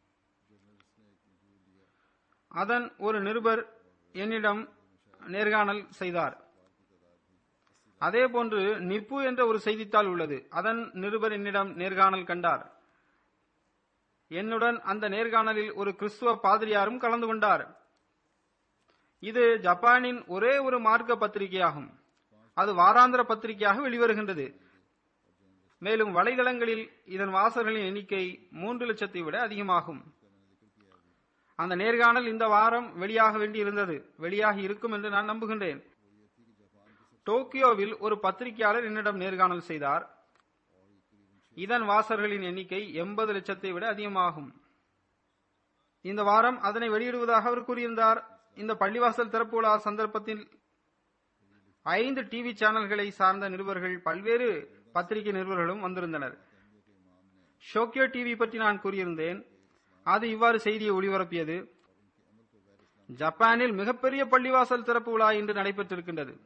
Speaker 2: அதன் ஒரு நிருபர் என்னிடம் நேர்காணல் செய்தார் அதேபோன்று நிப்பு என்ற ஒரு செய்தித்தாள் உள்ளது அதன் நிருபர் என்னிடம் நேர்காணல் கண்டார் என்னுடன் அந்த நேர்காணலில் ஒரு கிறிஸ்துவ பாதிரியாரும் கலந்து கொண்டார் இது ஜப்பானின் ஒரே ஒரு மார்க்க பத்திரிகையாகும் அது வாராந்திர பத்திரிகையாக வெளிவருகின்றது மேலும் வலைதளங்களில் இதன் வாசகர்களின் எண்ணிக்கை மூன்று லட்சத்தை விட அதிகமாகும் அந்த நேர்காணல் இந்த வாரம் வெளியாக வேண்டியிருந்தது வெளியாகி இருக்கும் என்று நான் நம்புகின்றேன் டோக்கியோவில் ஒரு பத்திரிகையாளர் என்னிடம் நேர்காணல் செய்தார் இதன் வாசகர்களின் எண்ணிக்கை எண்பது லட்சத்தை விட அதிகமாகும் இந்த வாரம் அதனை வெளியிடுவதாக அவர் கூறியிருந்தார் இந்த பள்ளிவாசல் திறப்பு விழா சந்தர்ப்பத்தில் ஐந்து டிவி சேனல்களை சார்ந்த நிருபர்கள் பல்வேறு பத்திரிகை நிருபர்களும் வந்திருந்தனர் ஷோக்கியோ டிவி பற்றி நான் கூறியிருந்தேன் அது இவ்வாறு செய்தியை ஒளிபரப்பியது ஜப்பானில் மிகப்பெரிய பள்ளிவாசல் திறப்பு விழா இன்று நடைபெற்றிருக்கின்றது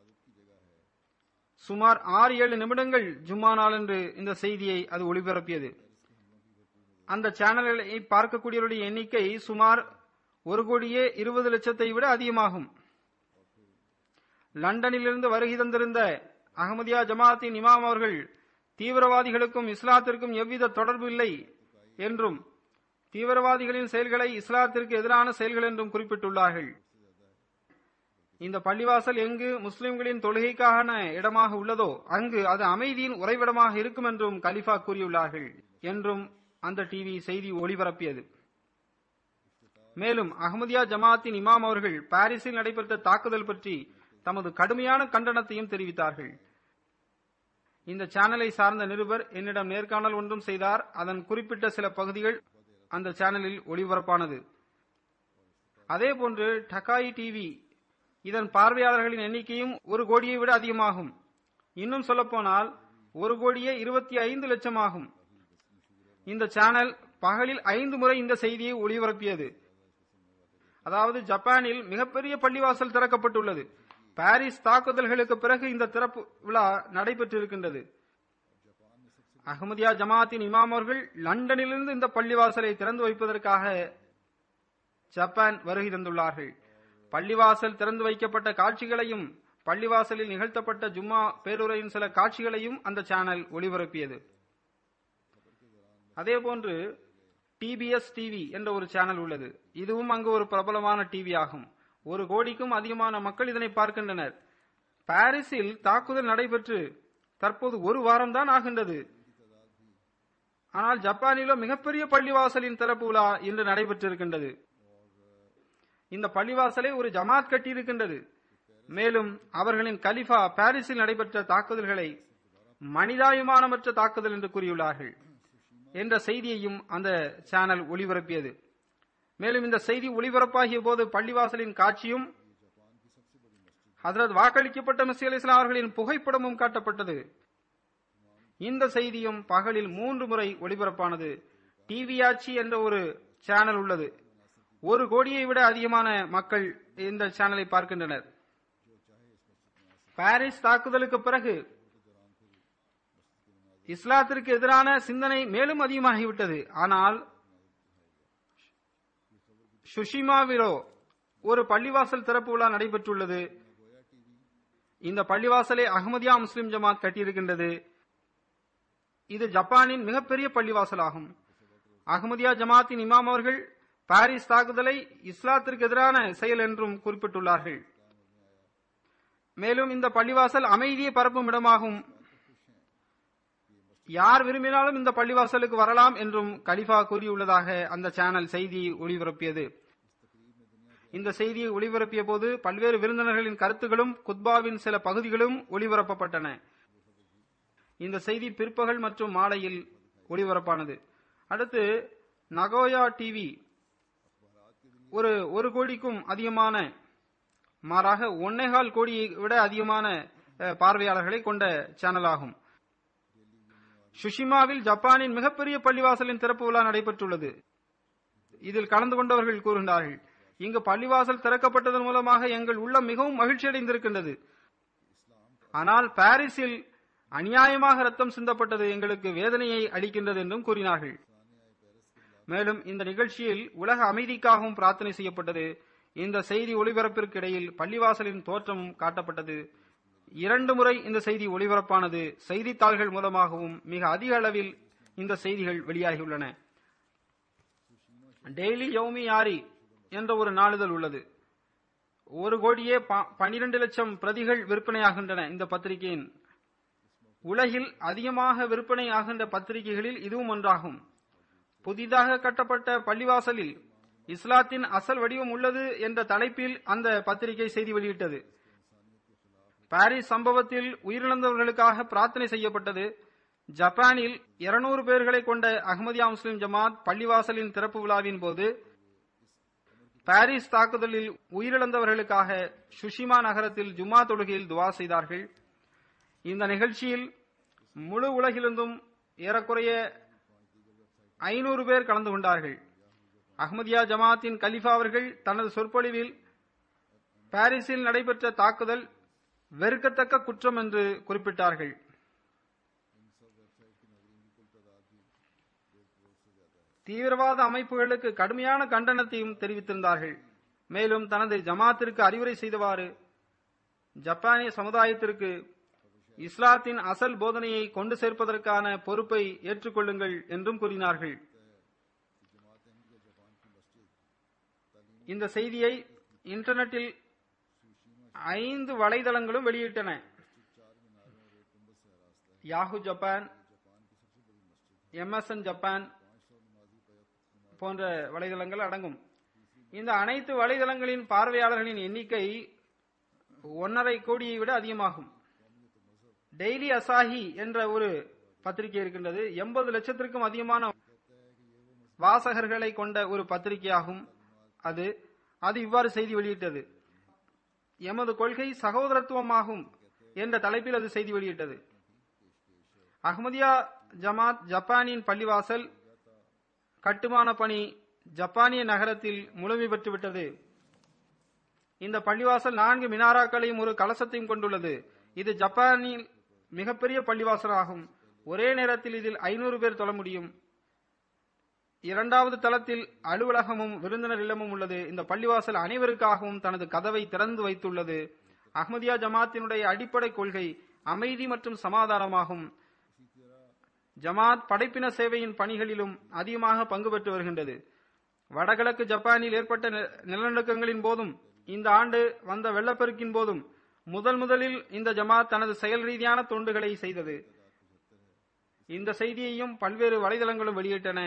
Speaker 2: சுமார் ஆறு ஏழு நிமிடங்கள் ஜும்மா நாளன்று இந்த செய்தியை அது ஒளிபரப்பியது அந்த சேனல்களை பார்க்கக்கூடியவருடைய எண்ணிக்கை சுமார் ஒரு கோடியே இருபது லட்சத்தை விட அதிகமாகும் லண்டனிலிருந்து வருகை தந்திருந்த அகமதியா ஜமாத்தின் இமாம் அவர்கள் தீவிரவாதிகளுக்கும் இஸ்லாத்திற்கும் எவ்வித தொடர்பு இல்லை என்றும் தீவிரவாதிகளின் செயல்களை இஸ்லாத்திற்கு எதிரான செயல்கள் என்றும் குறிப்பிட்டுள்ளார்கள் இந்த பள்ளிவாசல் எங்கு முஸ்லிம்களின் தொழுகைக்கான இடமாக உள்ளதோ அங்கு அது அமைதியின் உறைவிடமாக இருக்கும் என்றும் கலிஃபா கூறியுள்ளார்கள் என்றும் அந்த டிவி செய்தி ஒளிபரப்பியது மேலும் அகமதியா ஜமாத்தின் இமாம் அவர்கள் பாரிஸில் நடைபெற்ற தாக்குதல் பற்றி தமது கடுமையான கண்டனத்தையும் தெரிவித்தார்கள் இந்த சேனலை சார்ந்த நிருபர் என்னிடம் நேர்காணல் ஒன்றும் செய்தார் அதன் குறிப்பிட்ட சில பகுதிகள் அந்த சேனலில் ஒளிபரப்பானது அதேபோன்று டகாய் டிவி இதன் பார்வையாளர்களின் எண்ணிக்கையும் ஒரு கோடியை விட அதிகமாகும் இன்னும் சொல்லப்போனால் ஒரு கோடியே இருபத்தி ஐந்து லட்சம் ஆகும் இந்த சேனல் பகலில் ஐந்து முறை இந்த செய்தியை ஒளிபரப்பியது அதாவது ஜப்பானில் மிகப்பெரிய பள்ளிவாசல் திறக்கப்பட்டுள்ளது பாரிஸ் தாக்குதல்களுக்கு பிறகு இந்த திறப்பு விழா நடைபெற்றிருக்கின்றது அகமதியா ஜமாத்தின் இமாம் அவர்கள் லண்டனிலிருந்து இந்த பள்ளிவாசலை திறந்து வைப்பதற்காக ஜப்பான் வருகை தந்துள்ளார்கள் பள்ளிவாசல் திறந்து வைக்கப்பட்ட காட்சிகளையும் பள்ளிவாசலில் நிகழ்த்தப்பட்ட ஜும்மா பேருரையின் சில காட்சிகளையும் அந்த சேனல் ஒளிபரப்பியது அதேபோன்று டிபிஎஸ் டிவி என்ற ஒரு சேனல் உள்ளது இதுவும் அங்கு ஒரு பிரபலமான டிவி ஆகும் ஒரு கோடிக்கும் அதிகமான மக்கள் இதனை பார்க்கின்றனர் பாரிஸில் தாக்குதல் நடைபெற்று தற்போது ஒரு வாரம்தான் ஆகின்றது ஆனால் ஜப்பானிலோ மிகப்பெரிய பள்ளிவாசலின் திறப்பு விழா இன்று நடைபெற்றிருக்கின்றது இந்த பள்ளிவாசலை ஒரு ஜமாத் கட்டியிருக்கின்றது மேலும் அவர்களின் கலிஃபா பாரிஸில் நடைபெற்ற தாக்குதல்களை மனிதாயுமானமற்ற தாக்குதல் என்று கூறியுள்ளார்கள் என்ற செய்தியையும் அந்த சேனல் ஒளிபரப்பியது மேலும் இந்த செய்தி ஒளிபரப்பாகிய போது பள்ளிவாசலின் காட்சியும் ஹதரத் வாக்களிக்கப்பட்ட மசி அலி இஸ்லாம் அவர்களின் புகைப்படமும் காட்டப்பட்டது இந்த செய்தியும் பகலில் மூன்று முறை ஒளிபரப்பானது டிவி ஆட்சி என்ற ஒரு சேனல் உள்ளது ஒரு கோடியை விட அதிகமான மக்கள் இந்த சேனலை பார்க்கின்றனர் பாரிஸ் தாக்குதலுக்கு பிறகு இஸ்லாத்திற்கு எதிரான சிந்தனை மேலும் அதிகமாகிவிட்டது ஆனால் சுஷிமாவிலோ ஒரு பள்ளிவாசல் திறப்பு விழா நடைபெற்றுள்ளது இந்த பள்ளிவாசலை அகமதியா முஸ்லிம் ஜமாத் கட்டியிருக்கின்றது இது ஜப்பானின் மிகப்பெரிய பள்ளிவாசல் ஆகும் அகமதியா ஜமாத்தின் இமாம் அவர்கள் பாரிஸ் தாக்குதலை இஸ்லாத்திற்கு எதிரான செயல் என்றும் குறிப்பிட்டுள்ளார்கள் மேலும் இந்த பள்ளிவாசல் அமைதியை பரப்பும் இடமாகும் யார் விரும்பினாலும் இந்த பள்ளிவாசலுக்கு வரலாம் என்றும் கலிஃபா கூறியுள்ளதாக அந்த சேனல் செய்தி ஒளிபரப்பியது இந்த செய்தியை ஒளிபரப்பிய போது பல்வேறு விருந்தினர்களின் கருத்துகளும் குத்பாவின் சில பகுதிகளும் ஒளிபரப்பப்பட்டன இந்த செய்தி பிற்பகல் மற்றும் மாலையில் ஒளிபரப்பானது அடுத்து நகோயா டிவி ஒரு ஒரு கோடிக்கும் அதிகமான மாறாக ஒன்னேகால் கோடியை விட அதிகமான அஹ், பார்வையாளர்களை கொண்ட சேனல் ஆகும் சுஷிமாவில் ஜப்பானின் மிகப்பெரிய பள்ளிவாசலின் திறப்பு விழா நடைபெற்றுள்ளது இதில் கலந்து கொண்டவர்கள் கூறுகின்றார்கள் இங்கு பள்ளிவாசல் திறக்கப்பட்டதன் மூலமாக எங்கள் உள்ளம் மிகவும் மகிழ்ச்சி அடைந்திருக்கின்றது ஆனால் பாரிஸில் அநியாயமாக ரத்தம் சிந்தப்பட்டது எங்களுக்கு வேதனையை அளிக்கின்றது என்றும் கூறினார்கள் மேலும் இந்த நிகழ்ச்சியில் உலக அமைதிக்காகவும் பிரார்த்தனை செய்யப்பட்டது இந்த செய்தி ஒளிபரப்பிற்கு இடையில் பள்ளிவாசலின் தோற்றமும் காட்டப்பட்டது இரண்டு முறை இந்த செய்தி ஒளிபரப்பானது செய்தித்தாள்கள் மூலமாகவும் மிக அதிக அளவில் இந்த செய்திகள் வெளியாகியுள்ளன டெய்லி யௌமி யாரி என்ற ஒரு நாளிதழ் உள்ளது ஒரு கோடியே பனிரெண்டு லட்சம் பிரதிகள் விற்பனையாகின்றன இந்த பத்திரிகையின் உலகில் அதிகமாக விற்பனை ஆகின்ற பத்திரிகைகளில் இதுவும் ஒன்றாகும் புதிதாக கட்டப்பட்ட பள்ளிவாசலில் இஸ்லாத்தின் அசல் வடிவம் உள்ளது என்ற தலைப்பில் அந்த பத்திரிகை செய்தி வெளியிட்டது பாரிஸ் சம்பவத்தில் உயிரிழந்தவர்களுக்காக பிரார்த்தனை செய்யப்பட்டது ஜப்பானில் 200 பேர்களை கொண்ட அகமதியா முஸ்லிம் ஜமாத் பள்ளிவாசலின் திறப்பு விழாவின் போது பாரிஸ் தாக்குதலில் உயிரிழந்தவர்களுக்காக சுஷிமா நகரத்தில் ஜும்மா தொழுகையில் துவா செய்தார்கள் இந்த நிகழ்ச்சியில் முழு உலகிலிருந்தும் ஏறக்குறைய ஐநூறு பேர் கலந்து கொண்டார்கள் அஹ்மதியா ஜமாத்தின் கலிஃபா அவர்கள் தனது சொற்பொழிவில் பாரிஸில் நடைபெற்ற தாக்குதல் வெறுக்கத்தக்க குற்றம் என்று குறிப்பிட்டார்கள் தீவிரவாத அமைப்புகளுக்கு கடுமையான கண்டனத்தையும் தெரிவித்திருந்தார்கள் மேலும் தனது ஜமாத்திற்கு அறிவுரை செய்தவாறு ஜப்பானிய சமுதாயத்திற்கு இஸ்லாத்தின் அசல் போதனையை கொண்டு சேர்ப்பதற்கான பொறுப்பை ஏற்றுக்கொள்ளுங்கள் என்றும் கூறினார்கள் இந்த செய்தியை இன்டர்நெட்டில் ஐந்து வலைதளங்களும் வெளியிட்டன யாஹூ ஜப்பான் எம்எஸ்என் ஜப்பான் போன்ற வலைதளங்கள் அடங்கும் இந்த அனைத்து வலைதளங்களின் பார்வையாளர்களின் எண்ணிக்கை ஒன்னரை கோடியை விட அதிகமாகும் டெய்லி அசாஹி என்ற ஒரு பத்திரிகை இருக்கின்றது எண்பது லட்சத்திற்கும் அதிகமான வாசகர்களை கொண்ட ஒரு பத்திரிகையாகும் அது அது இவ்வாறு செய்தி வெளியிட்டது எமது கொள்கை சகோதரத்துவமாகும் என்ற தலைப்பில் அது செய்தி வெளியிட்டது அஹ்மதியா ஜமாத் ஜப்பானின் பள்ளிவாசல் கட்டுமான பணி ஜப்பானிய நகரத்தில் முழுமை பெற்றுவிட்டது இந்த பள்ளிவாசல் நான்கு மினாராக்களையும் ஒரு கலசத்தையும் கொண்டுள்ளது இது ஜப்பானில் மிகப்பெரிய பள்ளிவாசல் ஆகும் ஒரே நேரத்தில் இதில் ஐநூறு பேர் தொழ முடியும் இரண்டாவது தளத்தில் அலுவலகமும் விருந்தினர் இல்லமும் உள்ளது இந்த பள்ளிவாசல் அனைவருக்காகவும் தனது கதவை திறந்து வைத்துள்ளது அஹ்மதியா ஜமாத்தினுடைய அடிப்படை கொள்கை அமைதி மற்றும் சமாதானமாகும் ஜமாத் படைப்பின சேவையின் பணிகளிலும் அதிகமாக பங்கு பெற்று வருகின்றது வடகிழக்கு ஜப்பானில் ஏற்பட்ட நி- நிலநடுக்கங்களின் போதும் இந்த ஆண்டு வந்த வெள்ளப்பெருக்கின் போதும் முதல் முதலில் இந்த ஜமாத் தனது செயல் ரீதியான தொண்டுகளை செய்தது இந்த செய்தியையும் பல்வேறு வலைதளங்களும் வெளியிட்டன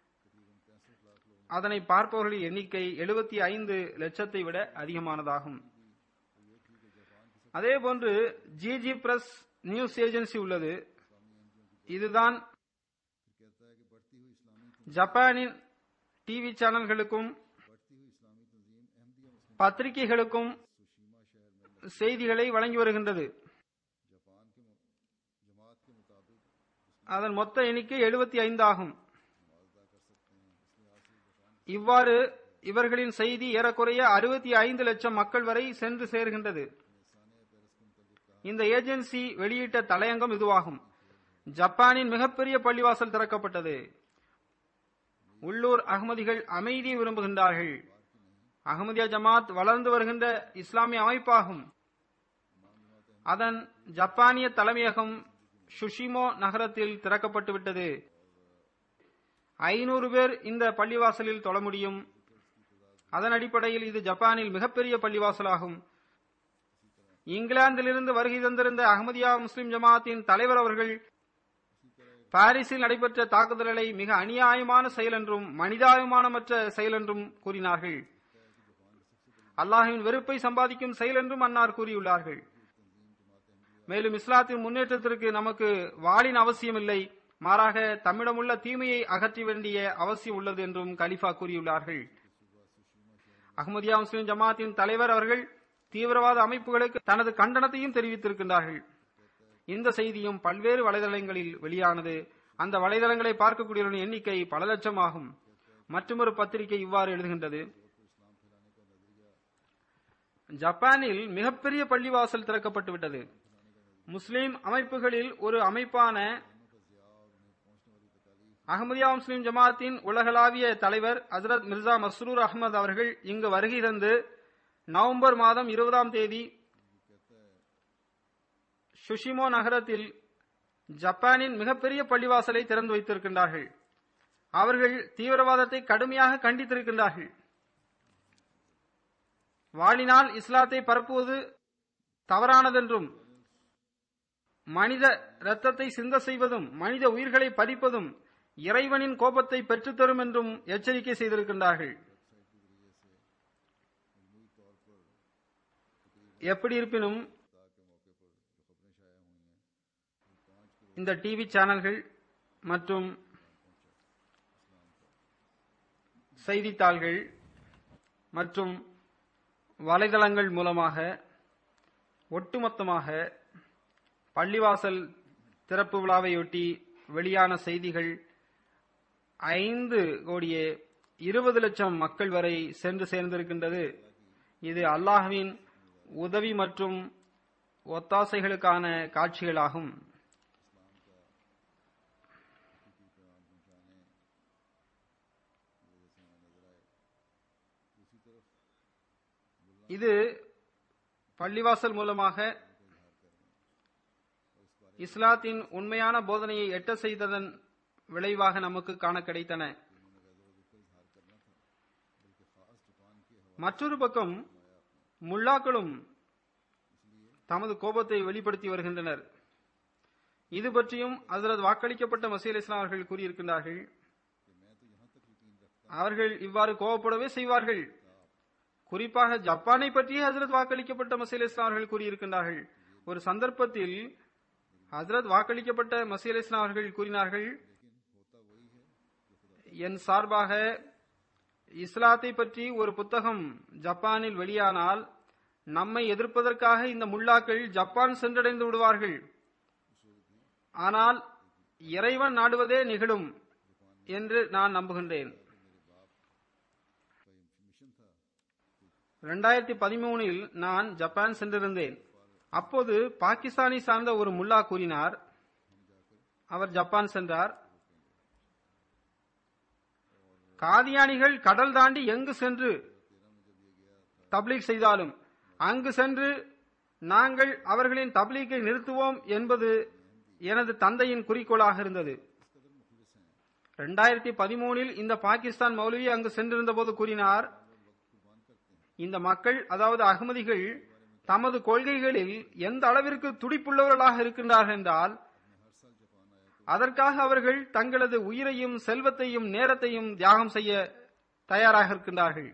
Speaker 2: அதனை பார்ப்பவர்களின் எண்ணிக்கை எழுபத்தி ஐந்து லட்சத்தை விட அதிகமானதாகும் அதேபோன்று ஜிஜி பிரஸ் நியூஸ் ஏஜென்சி உள்ளது இதுதான் ஜப்பானின் டிவி சேனல்களுக்கும் பத்திரிகைகளுக்கும் செய்திகளை வழங்கி வருகின்றது அதன் மொத்த எண்ணிக்கை எழுபத்தி ஐந்து ஆகும் இவ்வாறு இவர்களின் செய்தி ஏறக்குறைய அறுபத்தி ஐந்து லட்சம் மக்கள் வரை சென்று சேர்கின்றது இந்த ஏஜென்சி வெளியிட்ட தலையங்கம் இதுவாகும் ஜப்பானின் மிகப்பெரிய பள்ளிவாசல் திறக்கப்பட்டது உள்ளூர் அகமதிகள் அமைதியை விரும்புகின்றார்கள் அகமதியா ஜமாத் வளர்ந்து வருகின்ற இஸ்லாமிய அமைப்பாகும் அதன் ஜப்பானிய தலைமையகம் சுஷிமோ நகரத்தில் திறக்கப்பட்டு விட்டது ஐநூறு பேர் இந்த பள்ளிவாசலில் தொழ முடியும் அதன் அடிப்படையில் இது ஜப்பானில் மிகப்பெரிய பள்ளிவாசலாகும் இங்கிலாந்திலிருந்து வருகை தந்திருந்த அகமதியா முஸ்லிம் ஜமாத்தின் தலைவர் அவர்கள் பாரிஸில் நடைபெற்ற தாக்குதல்களை மிக அநியாயமான செயல் என்றும் மனிதாபிமானமற்ற செயல் என்றும் கூறினார்கள் அல்லாஹ்வின் வெறுப்பை சம்பாதிக்கும் செயல் என்றும் அன்னார் கூறியுள்ளார்கள் மேலும் இஸ்லாத்தின் முன்னேற்றத்திற்கு நமக்கு வாளின் அவசியமில்லை மாறாக தம்மிடமுள்ள தீமையை அகற்ற வேண்டிய அவசியம் உள்ளது என்றும் கலிஃபா கூறியுள்ளார்கள் அஹ்மதியா முஸ்லிம் ஜமாத்தின் தலைவர் அவர்கள் தீவிரவாத அமைப்புகளுக்கு தனது கண்டனத்தையும் தெரிவித்திருக்கின்றார்கள் இந்த செய்தியும் பல்வேறு வலைதளங்களில் வெளியானது அந்த வலைதளங்களை பார்க்கக்கூடியவர்களின் எண்ணிக்கை பல லட்சம் ஆகும் மற்றொரு பத்திரிகை இவ்வாறு எழுதுகின்றது ஜப்பானில் மிகப்பெரிய பள்ளிவாசல் திறக்கப்பட்டு விட்டது முஸ்லிம் அமைப்புகளில் ஒரு அமைப்பான அகமதியா முஸ்லிம் ஜமாத்தின் உலகளாவிய தலைவர் ஹசரத் மிர்சா மஸ்ரூர் அகமது அவர்கள் இங்கு வருகை தந்து நவம்பர் மாதம் இருபதாம் தேதி சுஷிமோ நகரத்தில் ஜப்பானின் மிகப்பெரிய பள்ளிவாசலை திறந்து வைத்திருக்கின்றார்கள் அவர்கள் தீவிரவாதத்தை கடுமையாக கண்டித்திருக்கின்றார்கள் வாளினால் இஸ்லாத்தை பரப்புவது தவறானதென்றும் மனித இரத்தத்தை சிந்த செய்வதும் மனித உயிர்களை பறிப்பதும் இறைவனின் கோபத்தை பெற்றுத்தரும் என்றும் எச்சரிக்கை செய்திருக்கின்றார்கள் எப்படி இருப்பினும் இந்த டிவி சேனல்கள் மற்றும் செய்தித்தாள்கள் மற்றும் வலைதளங்கள் மூலமாக ஒட்டுமொத்தமாக பள்ளிவாசல் திறப்பு விழாவையொட்டி வெளியான செய்திகள் ஐந்து கோடியே இருபது லட்சம் மக்கள் வரை சென்று சேர்ந்திருக்கின்றது இது அல்லாஹ்வின் உதவி மற்றும் ஒத்தாசைகளுக்கான காட்சிகளாகும் இது பள்ளிவாசல் மூலமாக இஸ்லாத்தின் உண்மையான போதனையை எட்ட செய்ததன் விளைவாக நமக்கு காண கிடைத்தன மற்றொரு பக்கம் முல்லாக்களும் தமது கோபத்தை வெளிப்படுத்தி வருகின்றனர் இது பற்றியும் ஹசரத் வாக்களிக்கப்பட்ட மசீல் இஸ்லாம் அவர்கள் கூறியிருக்கின்றார்கள் அவர்கள் இவ்வாறு கோபப்படவே செய்வார்கள் குறிப்பாக ஜப்பானை பற்றியே ஹசரத் வாக்களிக்கப்பட்ட மசீல் இஸ்லாம் அவர்கள் கூறியிருக்கின்றார்கள் ஒரு சந்தர்ப்பத்தில் ஹசரத் வாக்களிக்கப்பட்ட மசீல் இஸ்லாம் அவர்கள் கூறினார்கள் என் சார்பாக இஸ்லாத்தை பற்றி ஒரு புத்தகம் ஜப்பானில் வெளியானால் நம்மை எதிர்ப்பதற்காக இந்த முல்லாக்கள் ஜப்பான் சென்றடைந்து விடுவார்கள் ஆனால் இறைவன் நாடுவதே நிகழும் என்று நான் நம்புகின்றேன் இரண்டாயிரத்தி பதிமூனில் நான் ஜப்பான் சென்றிருந்தேன் அப்போது பாகிஸ்தானை சார்ந்த ஒரு முல்லா கூறினார் அவர் ஜப்பான் சென்றார் காதியானிகள் கடல் தாண்டி எங்கு சென்று தப்லீக் செய்தாலும் அங்கு சென்று நாங்கள் அவர்களின் தப்லீக்கை நிறுத்துவோம் என்பது எனது தந்தையின் குறிக்கோளாக இருந்தது இரண்டாயிரத்தி பதிமூனில் இந்த பாகிஸ்தான் மௌலவி அங்கு சென்றிருந்த போது கூறினார் இந்த மக்கள் அதாவது அகமதிகள் தமது கொள்கைகளில் எந்த அளவிற்கு துடிப்புள்ளவர்களாக இருக்கின்றார்கள் என்றால் அதற்காக அவர்கள் தங்களது உயிரையும் செல்வத்தையும் நேரத்தையும் தியாகம் செய்ய தயாராக இருக்கின்றார்கள்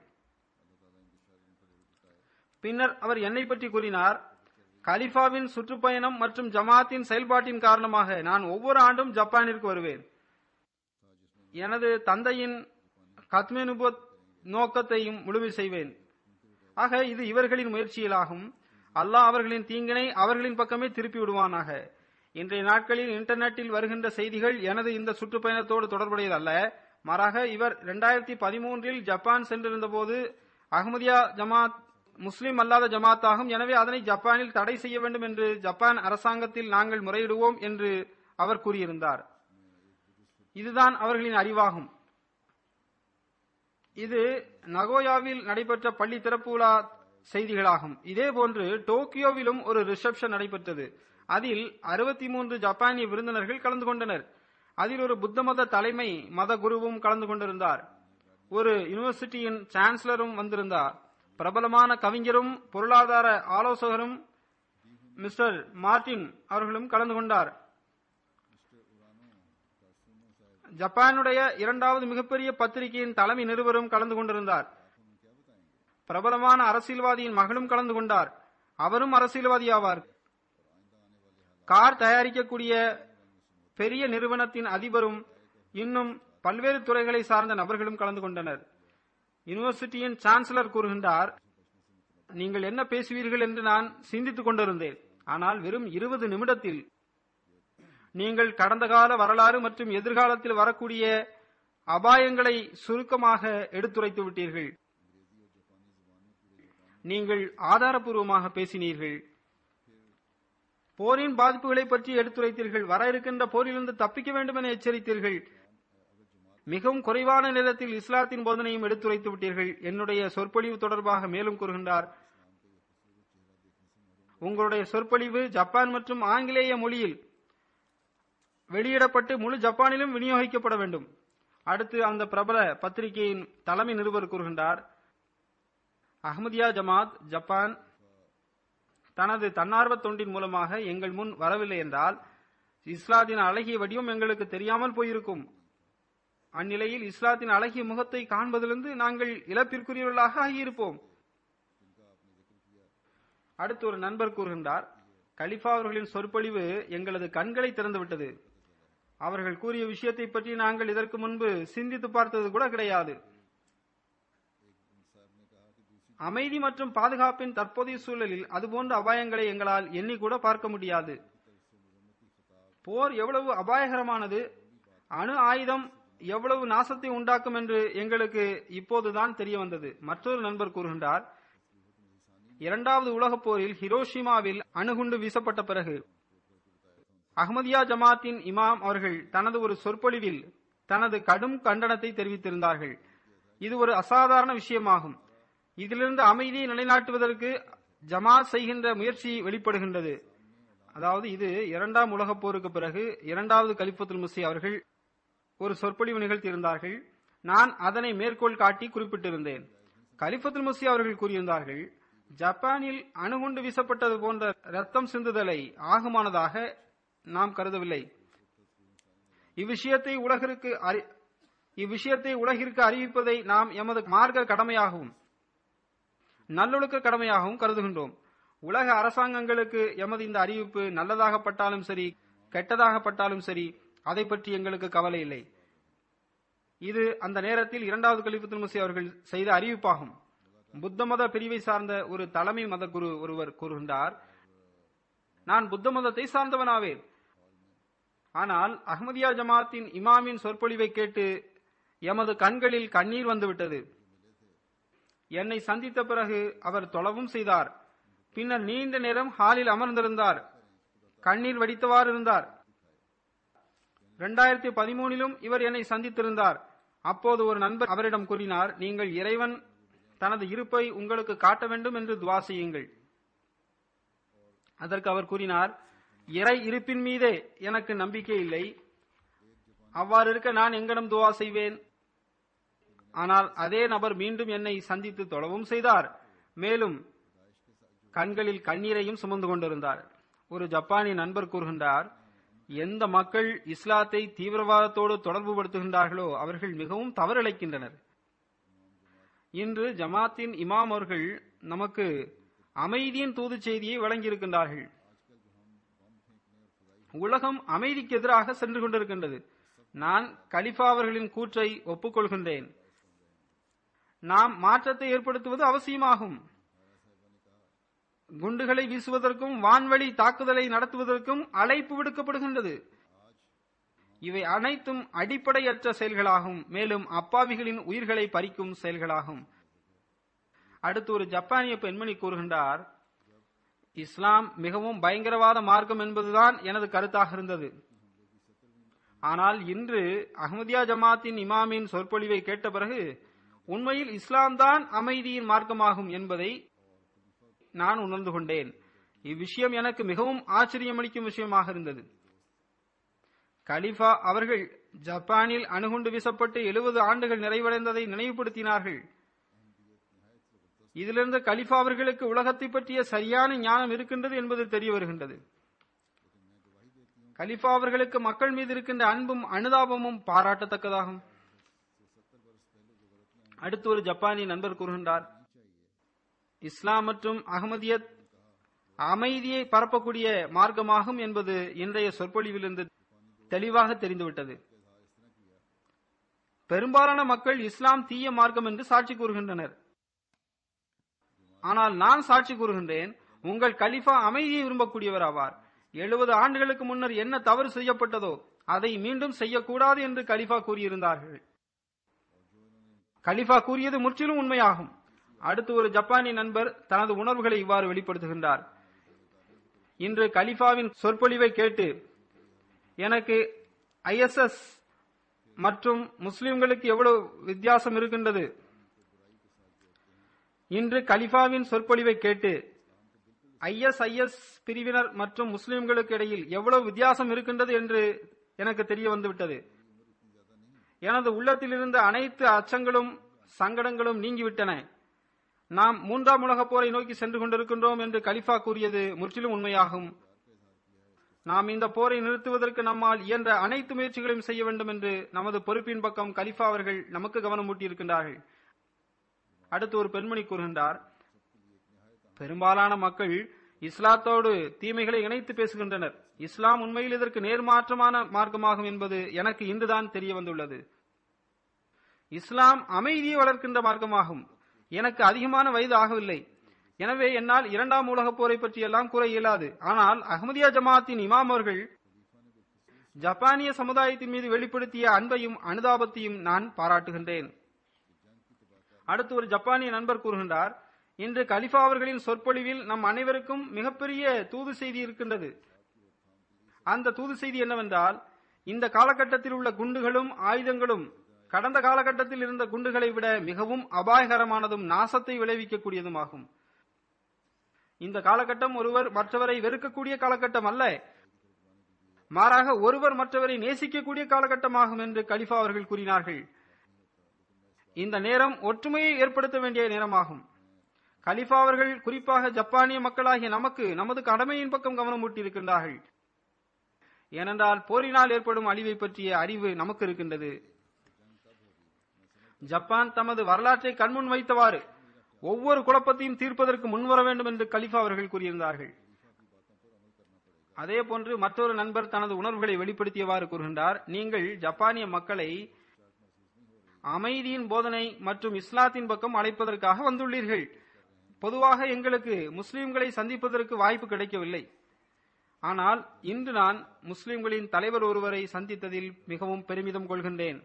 Speaker 2: பின்னர் அவர் என்னை பற்றி கூறினார் கலிஃபாவின் சுற்றுப்பயணம் மற்றும் ஜமாத்தின் செயல்பாட்டின் காரணமாக நான் ஒவ்வொரு ஆண்டும் ஜப்பானிற்கு வருவேன் எனது தந்தையின் கத்மெனுபத் நோக்கத்தையும் முழுமை செய்வேன் ஆக இது இவர்களின் முயற்சியிலாகும் அல்லாஹ் அவர்களின் தீங்கினை அவர்களின் பக்கமே திருப்பி விடுவானாக இன்றைய நாட்களில் இன்டர்நெட்டில் வருகின்ற செய்திகள் எனது இந்த சுற்றுப்பயணத்தோடு தொடர்புடையதல்ல மாறாக இவர் இரண்டாயிரத்தி பதிமூன்றில் ஜப்பான் சென்றிருந்த போது அகமதியா ஜமாத் முஸ்லிம் அல்லாத ஜமாத்தாகும் எனவே அதனை ஜப்பானில் தடை செய்ய வேண்டும் என்று ஜப்பான் அரசாங்கத்தில் நாங்கள் முறையிடுவோம் என்று அவர் கூறியிருந்தார் இதுதான் அவர்களின் அறிவாகும் இது நகோயாவில் நடைபெற்ற பள்ளி திறப்பு விழா செய்திகளாகும் இதேபோன்று டோக்கியோவிலும் ஒரு ரிசப்ஷன் நடைபெற்றது அதில் அறுபத்தி மூன்று ஜப்பானிய விருந்தினர்கள் கலந்து கொண்டனர் அதில் ஒரு புத்த மத தலைமை மத குருவும் கலந்து கொண்டிருந்தார் ஒரு யூனிவர்சிட்டியின் சான்சலரும் வந்திருந்தார் பிரபலமான கவிஞரும் பொருளாதார ஆலோசகரும் மிஸ்டர் மார்டின் அவர்களும் கலந்து கொண்டார் ஜப்பானுடைய இரண்டாவது மிகப்பெரிய பத்திரிகையின் தலைமை நிருபரும் கலந்து கொண்டிருந்தார் பிரபலமான அரசியல்வாதியின் மகளும் கலந்து கொண்டார் அவரும் அரசியல்வாதி ஆவார் கார் தயாரிக்கக்கூடிய பெரிய நிறுவனத்தின் அதிபரும் இன்னும் பல்வேறு துறைகளை சார்ந்த நபர்களும் கலந்து கொண்டனர் யூனிவர்சிட்டியின் சான்சலர் கூறுகின்றார் நீங்கள் என்ன பேசுவீர்கள் என்று நான் சிந்தித்துக் கொண்டிருந்தேன் ஆனால் வெறும் இருபது நிமிடத்தில் நீங்கள் கடந்த கால வரலாறு மற்றும் எதிர்காலத்தில் வரக்கூடிய அபாயங்களை சுருக்கமாக எடுத்துரைத்து விட்டீர்கள் நீங்கள் ஆதாரபூர்வமாக பேசினீர்கள் போரின் பாதிப்புகளை பற்றி எடுத்துரைத்தீர்கள் வர இருக்கின்ற போரிலிருந்து தப்பிக்க வேண்டும் என எச்சரித்தீர்கள் மிகவும் குறைவான நேரத்தில் இஸ்லாத்தின் போதனையும் எடுத்துரைத்து விட்டீர்கள் என்னுடைய சொற்பொழிவு தொடர்பாக மேலும் கூறுகின்றார் உங்களுடைய சொற்பொழிவு ஜப்பான் மற்றும் ஆங்கிலேய மொழியில் வெளியிடப்பட்டு முழு ஜப்பானிலும் விநியோகிக்கப்பட வேண்டும் அடுத்து அந்த பிரபல பத்திரிகையின் தலைமை நிருபர் கூறுகின்றார் அஹ்மதியா ஜமாத் ஜப்பான் தனது தன்னார்வ தொண்டின் மூலமாக எங்கள் முன் வரவில்லை என்றால் இஸ்லாத்தின் அழகிய வடிவம் எங்களுக்கு தெரியாமல் போயிருக்கும் அந்நிலையில் இஸ்லாத்தின் அழகிய முகத்தை காண்பதிலிருந்து நாங்கள் இழப்பிற்குரியவர்களாக ஆகியிருப்போம் அடுத்து ஒரு நண்பர் கூறுகின்றார் கலிஃபா அவர்களின் சொற்பொழிவு எங்களது கண்களை திறந்துவிட்டது அவர்கள் கூறிய விஷயத்தை பற்றி நாங்கள் இதற்கு முன்பு சிந்தித்து பார்த்தது கூட கிடையாது அமைதி மற்றும் பாதுகாப்பின் தற்போதைய சூழலில் அதுபோன்ற அபாயங்களை எங்களால் எண்ணி கூட பார்க்க முடியாது போர் எவ்வளவு அபாயகரமானது அணு ஆயுதம் எவ்வளவு நாசத்தை உண்டாக்கும் என்று எங்களுக்கு இப்போதுதான் தெரிய வந்தது மற்றொரு நண்பர் கூறுகின்றார் இரண்டாவது உலகப் போரில் ஹிரோஷிமாவில் அணுகுண்டு வீசப்பட்ட பிறகு அஹ்மதியா ஜமாத்தின் இமாம் அவர்கள் தனது ஒரு சொற்பொழிவில் தனது கடும் கண்டனத்தை தெரிவித்திருந்தார்கள் இது ஒரு அசாதாரண விஷயமாகும் இதிலிருந்து அமைதியை நிலைநாட்டுவதற்கு ஜமாத் செய்கின்ற முயற்சி வெளிப்படுகின்றது அதாவது இது இரண்டாம் உலகப் போருக்கு பிறகு இரண்டாவது கலிஃபத்துல் முசி அவர்கள் ஒரு சொற்பொழிவு நிகழ்த்தியிருந்தார்கள் நான் அதனை மேற்கோள் காட்டி குறிப்பிட்டிருந்தேன் கலிஃபத்துல் முசி அவர்கள் கூறியிருந்தார்கள் ஜப்பானில் அணுகுண்டு வீசப்பட்டது போன்ற ரத்தம் சிந்துதலை ஆகுமானதாக நாம் கருதவில்லை இவ்விஷயத்தை உலகிற்கு அறி- இவ்விஷயத்தை உலகிற்கு அறிவிப்பதை நாம் எமது மார்க்க கடமையாகவும் நல்லொழுக்க கடமையாகவும் கருதுகின்றோம் உலக அரசாங்கங்களுக்கு எமது இந்த அறிவிப்பு நல்லதாகப்பட்டாலும் சரி கெட்டதாகப்பட்டாலும் சரி அதை பற்றி எங்களுக்கு கவலை இல்லை இது அந்த நேரத்தில் இரண்டாவது கலிஃபத்துல் முசி அவர்கள் செய்த அறிவிப்பாகும் புத்த மத பிரிவை சார்ந்த ஒரு தலைமை மத குரு ஒருவர் கூறுகின்றார் நான் புத்த மதத்தை சார்ந்தவனாவேன் ஆனால் அஹ்மதியா ஜமாத்தின் இமாமின் சொற்பொழிவை கேட்டு எமது கண்களில் கண்ணீர் வந்துவிட்டது என்னை சந்தித்த பிறகு அவர் தொலைவும் செய்தார் பின்னர் நீண்ட நேரம் ஹாலில் அமர்ந்திருந்தார் கண்ணீர் வடித்தவாறு இருந்தார் இரண்டாயிரத்தி பதிமூனிலும் இவர் என்னை சந்தித்திருந்தார் அப்போது ஒரு நண்பர் அவரிடம் கூறினார் நீங்கள் இறைவன் தனது இருப்பை உங்களுக்கு காட்ட வேண்டும் என்று துவா செய்யுங்கள் அதற்கு அவர் கூறினார் இறை இருப்பின் மீதே எனக்கு நம்பிக்கை இல்லை அவ்வாறு இருக்க நான் எங்கனம் துவா செய்வேன் ஆனால் அதே நபர் மீண்டும் என்னை சந்தித்து தொழவும் செய்தார் மேலும் கண்களில் கண்ணீரையும் சுமந்து கொண்டிருந்தார் ஒரு ஜப்பானிய நண்பர் கூறுகின்றார் எந்த மக்கள் இஸ்லாத்தை தீவிரவாதத்தோடு தொடர்பு படுத்துகின்றார்களோ அவர்கள் மிகவும் தவறிழைக்கின்றனர் இன்று ஜமாத்தின் இமாம் அவர்கள் நமக்கு அமைதியின் தூது செய்தியை வழங்கியிருக்கின்றார்கள் உலகம் அமைதிக்கு எதிராக சென்று கொண்டிருக்கின்றது நான் கலிஃபா அவர்களின் கூற்றை ஒப்புக்கொள்கின்றேன் நாம் மாற்றத்தை ஏற்படுத்துவது அவசியமாகும் குண்டுகளை வீசுவதற்கும் வான்வழி தாக்குதலை நடத்துவதற்கும் அழைப்பு விடுக்கப்படுகின்றது இவை அனைத்தும் அடிப்படையற்ற செயல்களாகும் மேலும் அப்பாவிகளின் உயிர்களை பறிக்கும் செயல்களாகும் அடுத்து ஒரு ஜப்பானிய பெண்மணி கூறுகின்றார் இஸ்லாம் மிகவும் பயங்கரவாத மார்க்கம் என்பதுதான் எனது கருத்தாக இருந்தது ஆனால் இன்று அஹ்மதியா ஜமாத்தின் இமாமின் சொற்பொழிவை கேட்ட பிறகு உண்மையில் இஸ்லாம் தான் அமைதியின் மார்க்கமாகும் என்பதை நான் உணர்ந்து கொண்டேன் இவ்விஷயம் எனக்கு மிகவும் ஆச்சரியமளிக்கும் விஷயமாக இருந்தது கலிஃபா அவர்கள் ஜப்பானில் அணுகுண்டு வீசப்பட்டு எழுபது ஆண்டுகள் நிறைவடைந்ததை நினைவுபடுத்தினார்கள் இதிலிருந்து கலிஃபா அவர்களுக்கு உலகத்தை பற்றிய சரியான ஞானம் இருக்கின்றது என்பது தெரிய வருகின்றது கலிஃபா அவர்களுக்கு மக்கள் மீது இருக்கின்ற அன்பும் அனுதாபமும் பாராட்டத்தக்கதாகும் அடுத்து ஒரு ஜப்பானிய நண்பர் கூறுகின்றார் இஸ்லாம் மற்றும் அகமதியத் அமைதியை பரப்பக்கூடிய மார்க்கமாகும் என்பது இன்றைய சொற்பொழிவிலிருந்து தெளிவாக தெரிந்துவிட்டது பெரும்பாலான மக்கள் இஸ்லாம் தீய மார்க்கம் என்று சாட்சி கூறுகின்றனர் ஆனால் நான் சாட்சி கூறுகின்றேன் உங்கள் கலிஃபா அமைதியை விரும்பக்கூடியவர் ஆவார் எழுபது ஆண்டுகளுக்கு முன்னர் என்ன தவறு செய்யப்பட்டதோ அதை மீண்டும் செய்யக்கூடாது என்று கலிஃபா கூறியிருந்தார்கள் கலிஃபா கூறியது முற்றிலும் உண்மையாகும் அடுத்து ஒரு ஜப்பானிய நண்பர் தனது உணர்வுகளை இவ்வாறு வெளிப்படுத்துகின்றார் இன்று கலிஃபாவின் சொற்பொழிவை கேட்டு எனக்கு ஐஎஸ்எஸ் மற்றும் முஸ்லிம்களுக்கு எவ்வளவு வித்தியாசம் இருக்கின்றது இன்று கலிஃபாவின் சொற்பொழிவை கேட்டு ஐஎஸ்ஐஎஸ் பிரிவினர் மற்றும் முஸ்லிம்களுக்கு இடையில் எவ்வளவு வித்தியாசம் இருக்கின்றது என்று எனக்கு தெரிய வந்துவிட்டது எனது உள்ளத்தில் இருந்த அனைத்து அச்சங்களும் சங்கடங்களும் நீங்கிவிட்டன நாம் மூன்றாம் உலகப் போரை நோக்கி சென்று கொண்டிருக்கின்றோம் என்று கலிஃபா கூறியது முற்றிலும் உண்மையாகும் நாம் இந்த போரை நிறுத்துவதற்கு நம்மால் இயன்ற அனைத்து முயற்சிகளையும் செய்ய வேண்டும் என்று நமது பொறுப்பின் பக்கம் கலிஃபா அவர்கள் நமக்கு கவனம் ஊட்டியிருக்கின்றார்கள் அடுத்து ஒரு பெண்மணி கூறுகின்றார் பெரும்பாலான மக்கள் இஸ்லாத்தோடு தீமைகளை இணைத்து பேசுகின்றனர் இஸ்லாம் உண்மையில் இதற்கு நேர்மாற்றமான மார்க்கமாகும் என்பது எனக்கு இன்றுதான் தெரிய வந்துள்ளது இஸ்லாம் அமைதியை வளர்க்கின்ற மார்க்கமாகும் எனக்கு அதிகமான வயது ஆகவில்லை எனவே என்னால் இரண்டாம் உலகப் போரை பற்றியெல்லாம் கூற இயலாது ஆனால் அஹமதியா ஜமாத்தின் இமாம் அவர்கள் ஜப்பானிய சமுதாயத்தின் மீது வெளிப்படுத்திய அன்பையும் அனுதாபத்தையும் நான் பாராட்டுகின்றேன் அடுத்து ஒரு ஜப்பானிய நண்பர் கூறுகின்றார் இன்று கலிஃபா அவர்களின் சொற்பொழிவில் நம் அனைவருக்கும் மிகப்பெரிய தூது செய்தி இருக்கின்றது அந்த தூது செய்தி என்னவென்றால் இந்த காலகட்டத்தில் உள்ள குண்டுகளும் ஆயுதங்களும் கடந்த காலகட்டத்தில் இருந்த குண்டுகளை விட மிகவும் அபாயகரமானதும் நாசத்தை விளைவிக்கக்கூடியதுமாகும் இந்த காலகட்டம் ஒருவர் மற்றவரை வெறுக்கக்கூடிய காலகட்டம் அல்ல மாறாக ஒருவர் மற்றவரை நேசிக்கக்கூடிய காலகட்டமாகும் என்று கலிஃபா அவர்கள் கூறினார்கள் இந்த நேரம் ஒற்றுமையை ஏற்படுத்த வேண்டிய நேரமாகும் கலிஃபா அவர்கள் குறிப்பாக ஜப்பானிய மக்களாகிய நமக்கு நமது கடமையின் பக்கம் கவனம் ஊட்டியிருக்கின்றார்கள் ஏனென்றால் போரினால் ஏற்படும் அழிவை பற்றிய அறிவு நமக்கு இருக்கின்றது ஜப்பான் தமது வரலாற்றை கண்முன் வைத்தவாறு ஒவ்வொரு குழப்பத்தையும் தீர்ப்பதற்கு முன்வர வேண்டும் என்று கலிஃபா அவர்கள் கூறியிருந்தார்கள் அதே போன்று மற்றொரு நண்பர் தனது உணர்வுகளை வெளிப்படுத்தியவாறு கூறுகின்றார் நீங்கள் ஜப்பானிய மக்களை அமைதியின் போதனை மற்றும் இஸ்லாத்தின் பக்கம் அழைப்பதற்காக வந்துள்ளீர்கள் பொதுவாக எங்களுக்கு முஸ்லிம்களை சந்திப்பதற்கு வாய்ப்பு கிடைக்கவில்லை ஆனால் இன்று நான் முஸ்லிம்களின் தலைவர் ஒருவரை சந்தித்ததில் மிகவும் பெருமிதம் கொள்கின்றேன்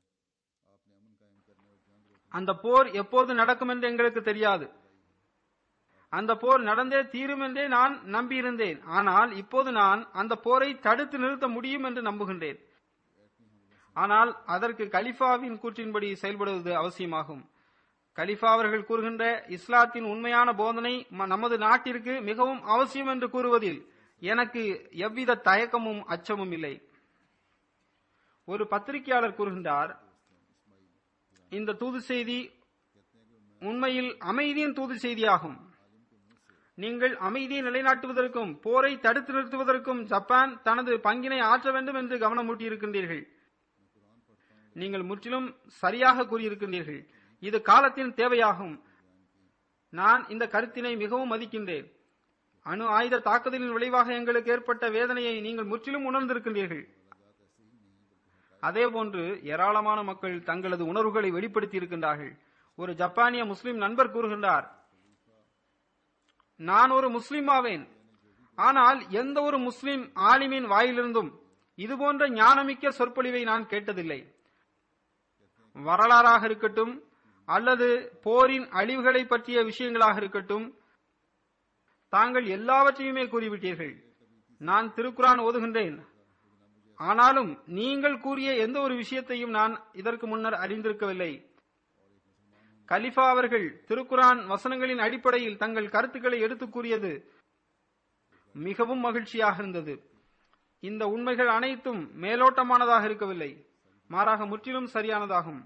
Speaker 2: அந்த போர் எப்போது நடக்கும் என்று எங்களுக்கு தெரியாது அந்த போர் நடந்தே தீரும் என்றே நான் நம்பியிருந்தேன் ஆனால் இப்போது நான் அந்த போரை தடுத்து நிறுத்த முடியும் என்று நம்புகின்றேன் ஆனால் அதற்கு கலிஃபாவின் கூற்றின்படி செயல்படுவது அவசியமாகும் கலிஃபா அவர்கள் கூறுகின்ற இஸ்லாத்தின் உண்மையான போதனை ம- நமது நாட்டிற்கு மிகவும் அவசியம் என்று கூறுவதில் எனக்கு எவ்வித தயக்கமும் அச்சமும் இல்லை ஒரு பத்திரிகையாளர் கூறுகின்றார் இந்த தூது செய்தி உண்மையில் அமைதியின் தூது செய்தியாகும் நீங்கள் அமைதியை நிலைநாட்டுவதற்கும் போரை தடுத்து நிறுத்துவதற்கும் ஜப்பான் தனது பங்கினை ஆற்ற வேண்டும் என்று கவனமூட்டியிருக்கின்றீர்கள் நீங்கள் முற்றிலும் சரியாக கூறியிருக்கின்றீர்கள் இது காலத்தின் தேவையாகும் நான் இந்த கருத்தினை மிகவும் மதிக்கின்றேன் அணு ஆயுத தாக்குதலின் விளைவாக எங்களுக்கு ஏற்பட்ட வேதனையை நீங்கள் முற்றிலும் உணர்ந்திருக்கின்றீர்கள் அதேபோன்று ஏராளமான மக்கள் தங்களது உணர்வுகளை வெளிப்படுத்தி இருக்கின்றார்கள் ஒரு ஜப்பானிய முஸ்லிம் நண்பர் கூறுகின்றார் நான் ஒரு முஸ்லிம் ஆவேன் ஆனால் எந்த ஒரு முஸ்லிம் ஆலிமின் வாயிலிருந்தும் இதுபோன்ற ஞானமிக்க சொற்பொழிவை நான் கேட்டதில்லை வரலாறாக இருக்கட்டும் அல்லது போரின் அழிவுகளை பற்றிய விஷயங்களாக இருக்கட்டும் தாங்கள் எல்லாவற்றையுமே கூறிவிட்டீர்கள் நான் திருக்குரான் ஓதுகின்றேன் ஆனாலும் நீங்கள் கூறிய எந்த ஒரு விஷயத்தையும் நான் இதற்கு முன்னர் அறிந்திருக்கவில்லை கலிஃபா அவர்கள் திருக்குரான் வசனங்களின் அடிப்படையில் தங்கள் கருத்துக்களை எடுத்துக் கூறியது மிகவும் மகிழ்ச்சியாக இருந்தது இந்த உண்மைகள் அனைத்தும் மேலோட்டமானதாக இருக்கவில்லை மாறாக முற்றிலும் சரியானதாகும்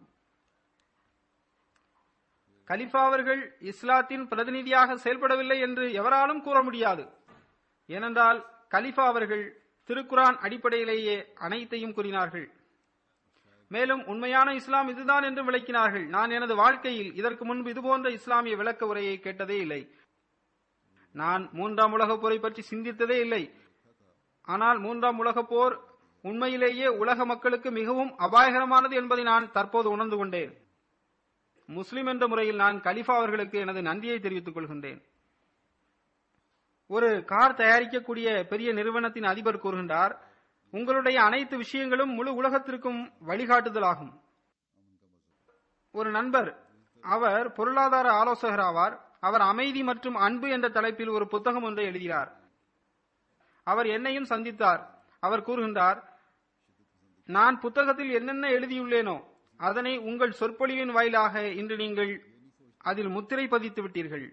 Speaker 2: கலிஃபா அவர்கள் இஸ்லாத்தின் பிரதிநிதியாக செயல்படவில்லை என்று எவராலும் கூற முடியாது ஏனென்றால் கலிஃபா அவர்கள் திருக்குரான் அடிப்படையிலேயே அனைத்தையும் கூறினார்கள் மேலும் உண்மையான இஸ்லாம் இதுதான் என்று விளக்கினார்கள் நான் எனது வாழ்க்கையில் இதற்கு முன்பு இதுபோன்ற இஸ்லாமிய விளக்க உரையை கேட்டதே இல்லை நான் மூன்றாம் உலகப் போரை பற்றி சிந்தித்ததே இல்லை ஆனால் மூன்றாம் உலகப் போர் உண்மையிலேயே உலக மக்களுக்கு மிகவும் அபாயகரமானது என்பதை நான் தற்போது உணர்ந்து கொண்டேன் முஸ்லிம் என்ற முறையில் நான் கலிஃபா அவர்களுக்கு எனது நன்றியை தெரிவித்துக் கொள்கின்றேன் ஒரு கார் தயாரிக்கக்கூடிய பெரிய நிறுவனத்தின் அதிபர் கூறுகின்றார் உங்களுடைய அனைத்து விஷயங்களும் முழு உலகத்திற்கும் வழிகாட்டுதலாகும் ஒரு நண்பர் அவர் பொருளாதார ஆலோசகர் ஆவார் அவர் அமைதி மற்றும் அன்பு என்ற தலைப்பில் ஒரு புத்தகம் ஒன்றை எழுதினார் அவர் என்னையும் சந்தித்தார் அவர் கூறுகின்றார் நான் புத்தகத்தில் என்னென்ன எழுதியுள்ளேனோ அதனை உங்கள் சொற்பொழிவின் வாயிலாக இன்று நீங்கள் அதில் முத்திரை பதித்து விட்டீர்கள்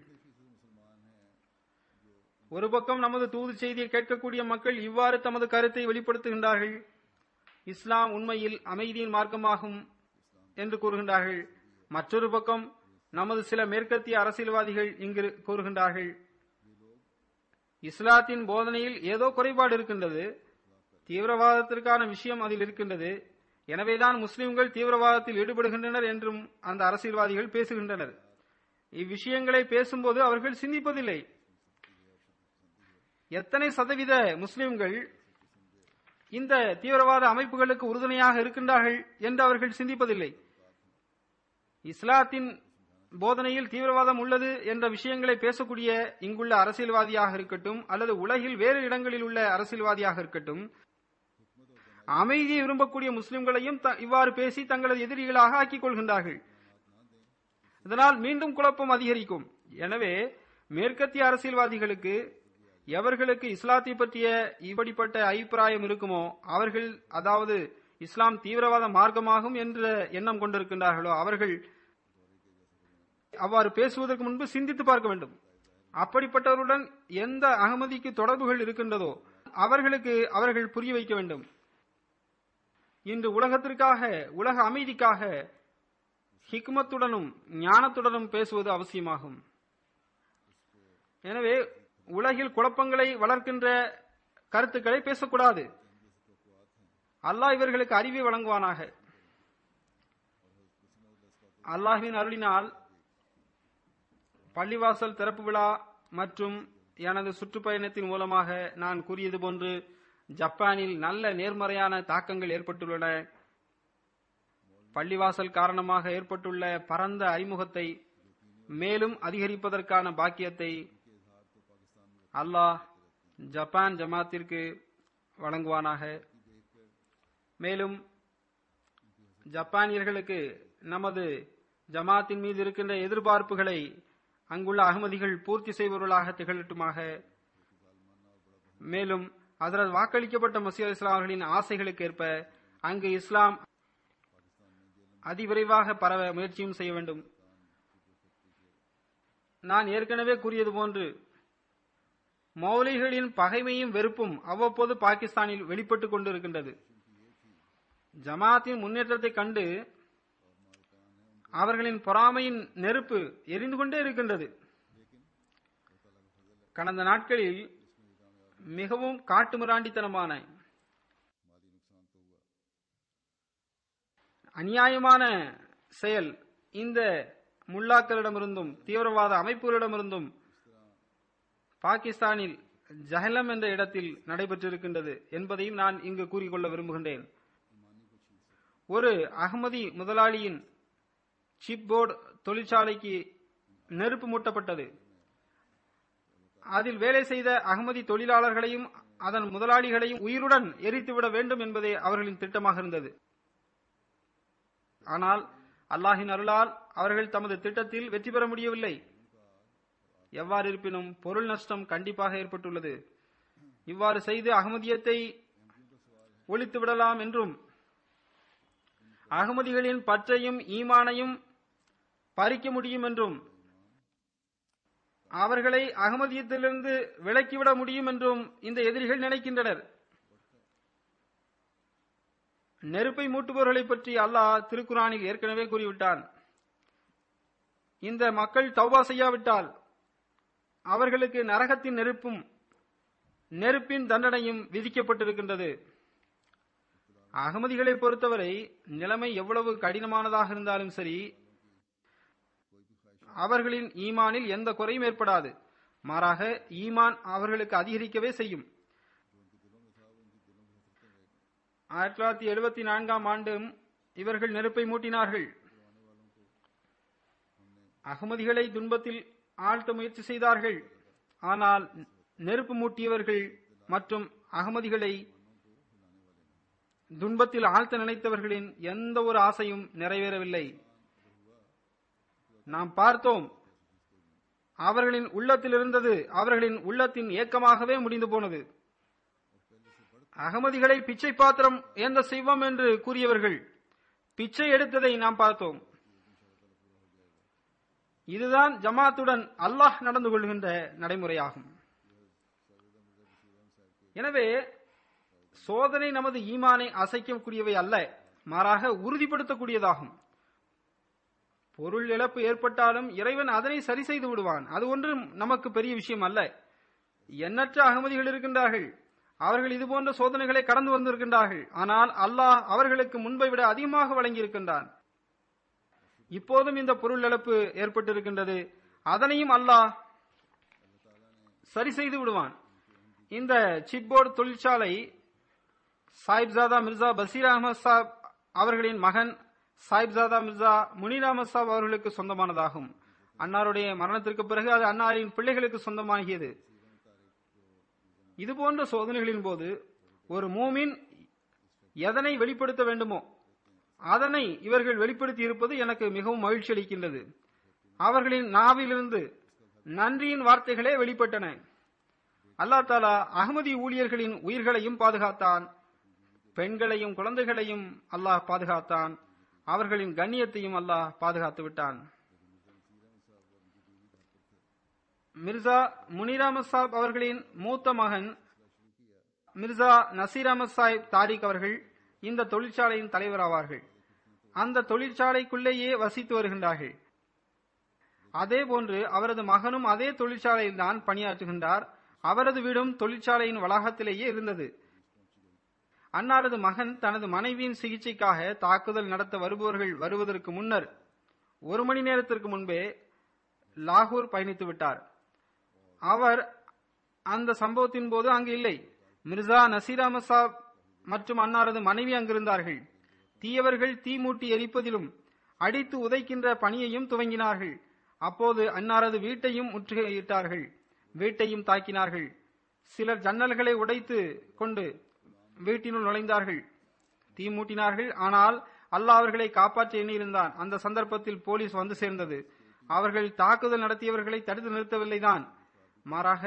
Speaker 2: ஒரு பக்கம் நமது தூது செய்தியை கேட்கக்கூடிய மக்கள் இவ்வாறு தமது கருத்தை வெளிப்படுத்துகின்றார்கள் இஸ்லாம் உண்மையில் அமைதியின் மார்க்கமாகும் என்று கூறுகின்றார்கள் மற்றொரு பக்கம் நமது சில மேற்கத்திய அரசியல்வாதிகள் இங்கு கூறுகின்றார்கள் இஸ்லாத்தின் போதனையில் ஏதோ குறைபாடு இருக்கின்றது தீவிரவாதத்திற்கான விஷயம் அதில் இருக்கின்றது எனவேதான் முஸ்லிம்கள் தீவிரவாதத்தில் ஈடுபடுகின்றனர் என்றும் அந்த அரசியல்வாதிகள் பேசுகின்றனர் இவ்விஷயங்களை பேசும்போது அவர்கள் சிந்திப்பதில்லை எத்தனை சதவீத முஸ்லிம்கள் இந்த தீவிரவாத அமைப்புகளுக்கு உறுதுணையாக இருக்கின்றார்கள் என்று அவர்கள் சிந்திப்பதில்லை இஸ்லாத்தின் போதனையில் தீவிரவாதம் உள்ளது என்ற விஷயங்களை பேசக்கூடிய இங்குள்ள அரசியல்வாதியாக இருக்கட்டும் அல்லது உலகில் வேறு இடங்களில் உள்ள அரசியல்வாதியாக இருக்கட்டும் அமைதியை விரும்பக்கூடிய முஸ்லிம்களையும் த- இவ்வாறு பேசி தங்களது எதிரிகளாக ஆக்கிக் கொள்கின்றார்கள் இதனால் மீண்டும் குழப்பம் அதிகரிக்கும் எனவே மேற்கத்திய அரசியல்வாதிகளுக்கு எவர்களுக்கு இஸ்லாத்தை பற்றிய இப்படிப்பட்ட அபிப்பிராயம் இருக்குமோ அவர்கள் அதாவது இஸ்லாம் தீவிரவாத மார்க்கமாகும் என்ற எண்ணம் கொண்டிருக்கின்றார்களோ அவர்கள் அவ்வாறு பேசுவதற்கு முன்பு சிந்தித்து பார்க்க வேண்டும் அப்படிப்பட்டவருடன் எந்த அகமதிக்கு தொடர்புகள் இருக்கின்றதோ அவர்களுக்கு அவர்கள் புரிய வைக்க வேண்டும் இன்று உலகத்திற்காக உலக அமைதிக்காக ஹிக்மத்துடனும் ஞானத்துடனும் பேசுவது அவசியமாகும் எனவே உலகில் குழப்பங்களை வளர்க்கின்ற கருத்துக்களை பேசக்கூடாது அல்லாஹ் இவர்களுக்கு அறிவை வழங்குவானாக அல்லாஹ்வின் அருளினால் பள்ளிவாசல் திறப்பு விழா மற்றும் எனது சுற்றுப்பயணத்தின் மூலமாக நான் கூறியது போன்று ஜப்பானில் நல்ல நேர்மறையான தாக்கங்கள் ஏற்பட்டுள்ளன பள்ளிவாசல் காரணமாக ஏற்பட்டுள்ள பரந்த அறிமுகத்தை மேலும் அதிகரிப்பதற்கான பாக்கியத்தை அல்லாஹ் ஜப்பான் ஜமாத்திற்கு வழங்குவானாக மேலும் ஜப்பானியர்களுக்கு நமது ஜமாத்தின் மீது இருக்கின்ற எதிர்பார்ப்புகளை அங்குள்ள அகமதிகள் பூர்த்தி செய்பவர்களாக திகழட்டுமாக மேலும் அதனால் வாக்களிக்கப்பட்ட மசீத் இஸ்லாம் அவர்களின் ஆசைகளுக்கு ஏற்ப அங்கு இஸ்லாம் அதிவிரைவாக பரவ முயற்சியும் செய்ய வேண்டும் நான் ஏற்கனவே கூறியது போன்று மௌலிகளின் பகைமையும் வெறுப்பும் அவ்வப்போது பாகிஸ்தானில் வெளிப்பட்டுக் கொண்டிருக்கின்றது ஜமாத்தின் முன்னேற்றத்தை கண்டு அவர்களின் பொறாமையின் நெருப்பு எரிந்து கொண்டே இருக்கின்றது கடந்த நாட்களில் மிகவும் காட்டுமிராண்டித்தனமான அநியாயமான செயல் இந்த முல்லாக்களிடமிருந்தும் தீவிரவாத அமைப்புகளிடமிருந்தும் பாகிஸ்தானில் ஜஹலம் என்ற இடத்தில் நடைபெற்றிருக்கின்றது என்பதையும் நான் இங்கு கூறிக்கொள்ள விரும்புகின்றேன் ஒரு அகமதி முதலாளியின் சிப் போர்டு தொழிற்சாலைக்கு நெருப்பு மூட்டப்பட்டது அதில் வேலை செய்த அகமதி தொழிலாளர்களையும் அதன் முதலாளிகளையும் உயிருடன் எரித்துவிட வேண்டும் என்பதே அவர்களின் திட்டமாக இருந்தது ஆனால் அல்லாஹின் அருளால் அவர்கள் தமது திட்டத்தில் வெற்றி பெற முடியவில்லை எவ்வாறு இருப்பினும் பொருள் நஷ்டம் கண்டிப்பாக ஏற்பட்டுள்ளது இவ்வாறு செய்து அகமதியத்தை ஒழித்து விடலாம் என்றும் அகமதிகளின் பற்றையும் ஈமானையும் பறிக்க முடியும் என்றும் அவர்களை அகமதியத்திலிருந்து விலக்கிவிட முடியும் என்றும் இந்த எதிரிகள் நினைக்கின்றனர் நெருப்பை மூட்டுபவர்களை பற்றி அல்லாஹ் திருக்குரானில் ஏற்கனவே கூறிவிட்டான் இந்த மக்கள் தௌபா செய்யாவிட்டால் அவர்களுக்கு நரகத்தின் நெருப்பும் நெருப்பின் தண்டனையும் விதிக்கப்பட்டிருக்கின்றது அகமதிகளை பொறுத்தவரை நிலைமை எவ்வளவு கடினமானதாக இருந்தாலும் சரி அவர்களின் ஈமானில் எந்த குறையும் ஏற்படாது மாறாக ஈமான் அவர்களுக்கு அதிகரிக்கவே செய்யும் ஆயிரத்தி தொள்ளாயிரத்தி எழுபத்தி நான்காம் ஆண்டும் இவர்கள் நெருப்பை மூட்டினார்கள் அகமதிகளை துன்பத்தில் ஆழ்த்த முயற்சி செய்தார்கள் ஆனால் நெருப்பு மூட்டியவர்கள் மற்றும் அகமதிகளை துன்பத்தில் ஆழ்த்த நினைத்தவர்களின் எந்த ஒரு ஆசையும் நிறைவேறவில்லை நாம் பார்த்தோம் அவர்களின் உள்ளத்தில் இருந்தது அவர்களின் உள்ளத்தின் ஏக்கமாகவே முடிந்து போனது அகமதிகளை பிச்சை பாத்திரம் எந்த செய்வோம் என்று கூறியவர்கள் பிச்சை எடுத்ததை நாம் பார்த்தோம் இதுதான் ஜமாத்துடன் அல்லாஹ் நடந்து கொள்கின்ற நடைமுறையாகும் எனவே சோதனை நமது ஈமானை அசைக்கக்கூடியவை அல்ல மாறாக உறுதிப்படுத்தக்கூடியதாகும் பொருள் இழப்பு ஏற்பட்டாலும் இறைவன் அதனை சரி செய்து விடுவான் அது ஒன்றும் நமக்கு பெரிய விஷயம் அல்ல எண்ணற்ற அகமதிகள் இருக்கின்றார்கள் அவர்கள் இதுபோன்ற சோதனைகளை கடந்து வந்திருக்கின்றார்கள் ஆனால் அல்லாஹ் அவர்களுக்கு முன்பை விட அதிகமாக வழங்கியிருக்கின்றான் இப்போதும் இந்த பொருள் இழப்பு ஏற்பட்டிருக்கின்றது அதனையும் அல்லாஹ் சரி செய்து விடுவான் இந்த சிப்போர்டு தொழிற்சாலை சாஹிப்ஜாதா மிர்சா பசீர் அகமது சாப் அவர்களின் மகன் சாஹிப்ஜாதா மிர்சா முனீர் அகமது சாப் அவர்களுக்கு சொந்தமானதாகும் அன்னாருடைய மரணத்திற்கு பிறகு அது அன்னாரின் பிள்ளைகளுக்கு சொந்தமாகியது இதுபோன்ற சோதனைகளின் போது ஒரு மூமின் எதனை வெளிப்படுத்த வேண்டுமோ அதனை இவர்கள் வெளிப்படுத்தி இருப்பது எனக்கு மிகவும் மகிழ்ச்சி அளிக்கின்றது அவர்களின் நாவிலிருந்து நன்றியின் வார்த்தைகளே வெளிப்பட்டன அல்லா தாலா அகமதி ஊழியர்களின் உயிர்களையும் பாதுகாத்தான் பெண்களையும் குழந்தைகளையும் அல்லாஹ் பாதுகாத்தான் அவர்களின் கண்ணியத்தையும் அல்லாஹ் பாதுகாத்து விட்டான் மிர்சா முனீர் அஹமத் சாப் அவர்களின் மூத்த மகன் மிர்சா நசீர் அஹமத் சாஹிப் தாரிக் அவர்கள் இந்த தொழிற்சாலையின் தலைவர் ஆவார்கள் அந்த தொழிற்சாலைக்குள்ளேயே வசித்து வருகின்றார்கள் அதே போன்று அவரது மகனும் அதே தொழிற்சாலையில் தான் பணியாற்றுகின்றார் அவரது வீடும் தொழிற்சாலையின் வளாகத்திலேயே இருந்தது அன்னாரது மகன் தனது மனைவியின் சிகிச்சைக்காக தாக்குதல் நடத்த வருபவர்கள் வருவதற்கு முன்னர் ஒரு மணி நேரத்திற்கு முன்பே லாகூர் பயணித்து விட்டார் அவர் அந்த சம்பவத்தின் போது அங்கு இல்லை மிர்சா நசீர் அஹமத் சாப் மற்றும் அன்னாரது மனைவி அங்கிருந்தார்கள் தீயவர்கள் தீ மூட்டி எரிப்பதிலும் அடித்து உதைக்கின்ற பணியையும் துவங்கினார்கள் அப்போது அன்னாரது வீட்டையும் முற்றுகையிட்டார்கள் வீட்டையும் தாக்கினார்கள் சிலர் ஜன்னல்களை உடைத்து கொண்டு வீட்டினுள் நுழைந்தார்கள் தீ மூட்டினார்கள் ஆனால் அல்லாஹ் அவர்களை காப்பாற்ற எண்ணியிருந்தான் அந்த சந்தர்ப்பத்தில் போலீஸ் வந்து சேர்ந்தது அவர்கள் தாக்குதல் நடத்தியவர்களை தடுத்து நிறுத்தவில்லைதான் மாறாக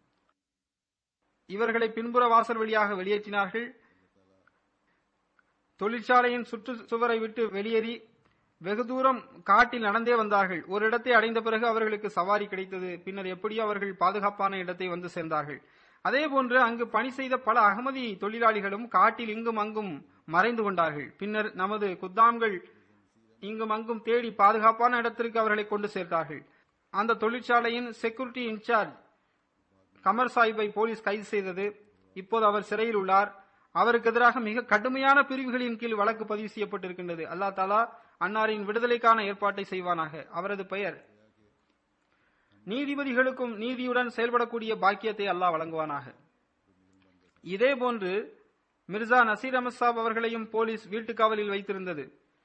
Speaker 2: இவர்களை பின்புற வாசல் வழியாக வெளியேற்றினார்கள் தொழிற்சாலையின் சுற்று சுவரை விட்டு வெளியேறி வெகு தூரம் காட்டில் நடந்தே வந்தார்கள் ஒரு இடத்தை அடைந்த பிறகு அவர்களுக்கு சவாரி கிடைத்தது பின்னர் எப்படியோ அவர்கள் பாதுகாப்பான இடத்தை வந்து சேர்ந்தார்கள் அதேபோன்று அங்கு பணி செய்த பல அகமதி தொழிலாளிகளும் காட்டில் இங்கும் அங்கும் மறைந்து கொண்டார்கள் பின்னர் நமது குத்தாம்கள் இங்கும் அங்கும் தேடி பாதுகாப்பான இடத்திற்கு அவர்களை கொண்டு சேர்த்தார்கள் அந்த தொழிற்சாலையின் செக்யூரிட்டி இன்சார்ஜ் கமர் சாஹிப்பை போலீஸ் கைது செய்தது இப்போது அவர் சிறையில் உள்ளார் அவருக்கு எதிராக மிக கடுமையான பிரிவுகளின் கீழ் வழக்கு பதிவு செய்யப்பட்டிருக்கின்றது அல்லா தாலா அன்னாரின் விடுதலைக்கான ஏற்பாட்டை செய்வானாக அவரது பெயர் நீதிபதிகளுக்கும் நீதியுடன் செயல்படக்கூடிய பாக்கியத்தை அல்லாஹ் வழங்குவானாக இதேபோன்று மிர்சா நசீர் அஹமத் சாப் அவர்களையும் போலீஸ் வீட்டுக்காவலில் வைத்திருந்தது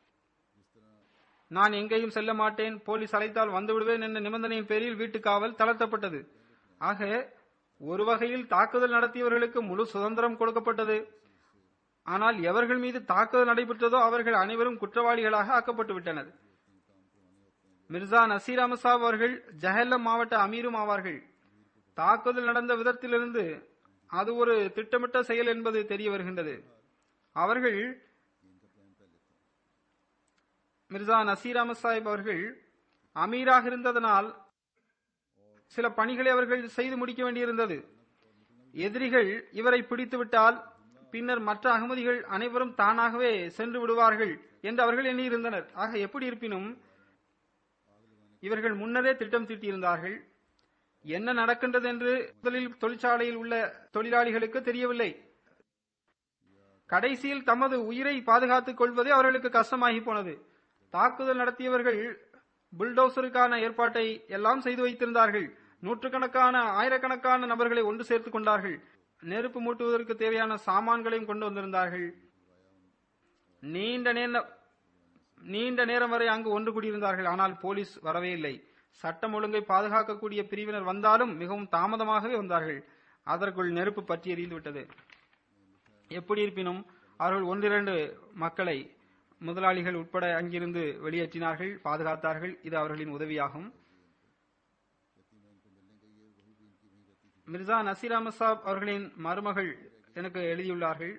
Speaker 2: நான் எங்கேயும் செல்ல மாட்டேன் போலீஸ் அழைத்தால் வந்து விடுவேன் என்ற நிபந்தனையின் பேரில் வீட்டுக்காவல் தளர்த்தப்பட்டது ஆக ஒரு வகையில் தாக்குதல் நடத்தியவர்களுக்கு முழு சுதந்திரம் கொடுக்கப்பட்டது ஆனால் எவர்கள் மீது தாக்குதல் நடைபெற்றதோ அவர்கள் அனைவரும் குற்றவாளிகளாக ஆக்கப்பட்டு விட்டனர் மிர்சா நசீர் அமசாப் அவர்கள் ஜஹல்லம் மாவட்ட அமீரும் ஆவார்கள் தாக்குதல் நடந்த விதத்திலிருந்து அது ஒரு திட்டமிட்ட செயல் என்பது தெரிய வருகின்றது அவர்கள் மிர்சா நசீர் அஹமத் சாஹிப் அவர்கள் அமீராக இருந்ததனால் சில பணிகளை அவர்கள் செய்து முடிக்க வேண்டியிருந்தது எதிரிகள் இவரை பிடித்துவிட்டால் பின்னர் மற்ற அகமதிகள் அனைவரும் தானாகவே சென்று விடுவார்கள் என்று அவர்கள் எண்ணியிருந்தனர் ஆக எப்படி இருப்பினும் இவர்கள் முன்னரே திட்டம் தீட்டியிருந்தார்கள் என்ன நடக்கின்றது என்று முதலில் தொழிற்சாலையில் உள்ள தொழிலாளிகளுக்கு தெரியவில்லை கடைசியில் தமது உயிரை பாதுகாத்துக் கொள்வதே அவர்களுக்கு கஷ்டமாகி போனது தாக்குதல் நடத்தியவர்கள் புல்டோசருக்கான ஏற்பாட்டை எல்லாம் செய்து வைத்திருந்தார்கள் நூற்றுக்கணக்கான ஆயிரக்கணக்கான நபர்களை ஒன்று சேர்த்துக் கொண்டார்கள் நெருப்பு மூட்டுவதற்கு தேவையான சாமான்களையும் கொண்டு வந்திருந்தார்கள் நீண்ட நேர நீண்ட நேரம் வரை அங்கு ஒன்று கூடியிருந்தார்கள் ஆனால் போலீஸ் வரவே இல்லை சட்டம் ஒழுங்கை பாதுகாக்கக்கூடிய பிரிவினர் வந்தாலும் மிகவும் தாமதமாகவே வந்தார்கள் அதற்குள் நெருப்பு பற்றி எறிந்து விட்டது எப்படி இருப்பினும் அவர்கள் ஒன்றிரண்டு மக்களை முதலாளிகள் உட்பட அங்கிருந்து வெளியேற்றினார்கள் பாதுகாத்தார்கள் இது அவர்களின் உதவியாகும் மிர்சா நசீர் அஹமத் சாப் அவர்களின் மருமகள் எனக்கு எழுதியுள்ளார்கள்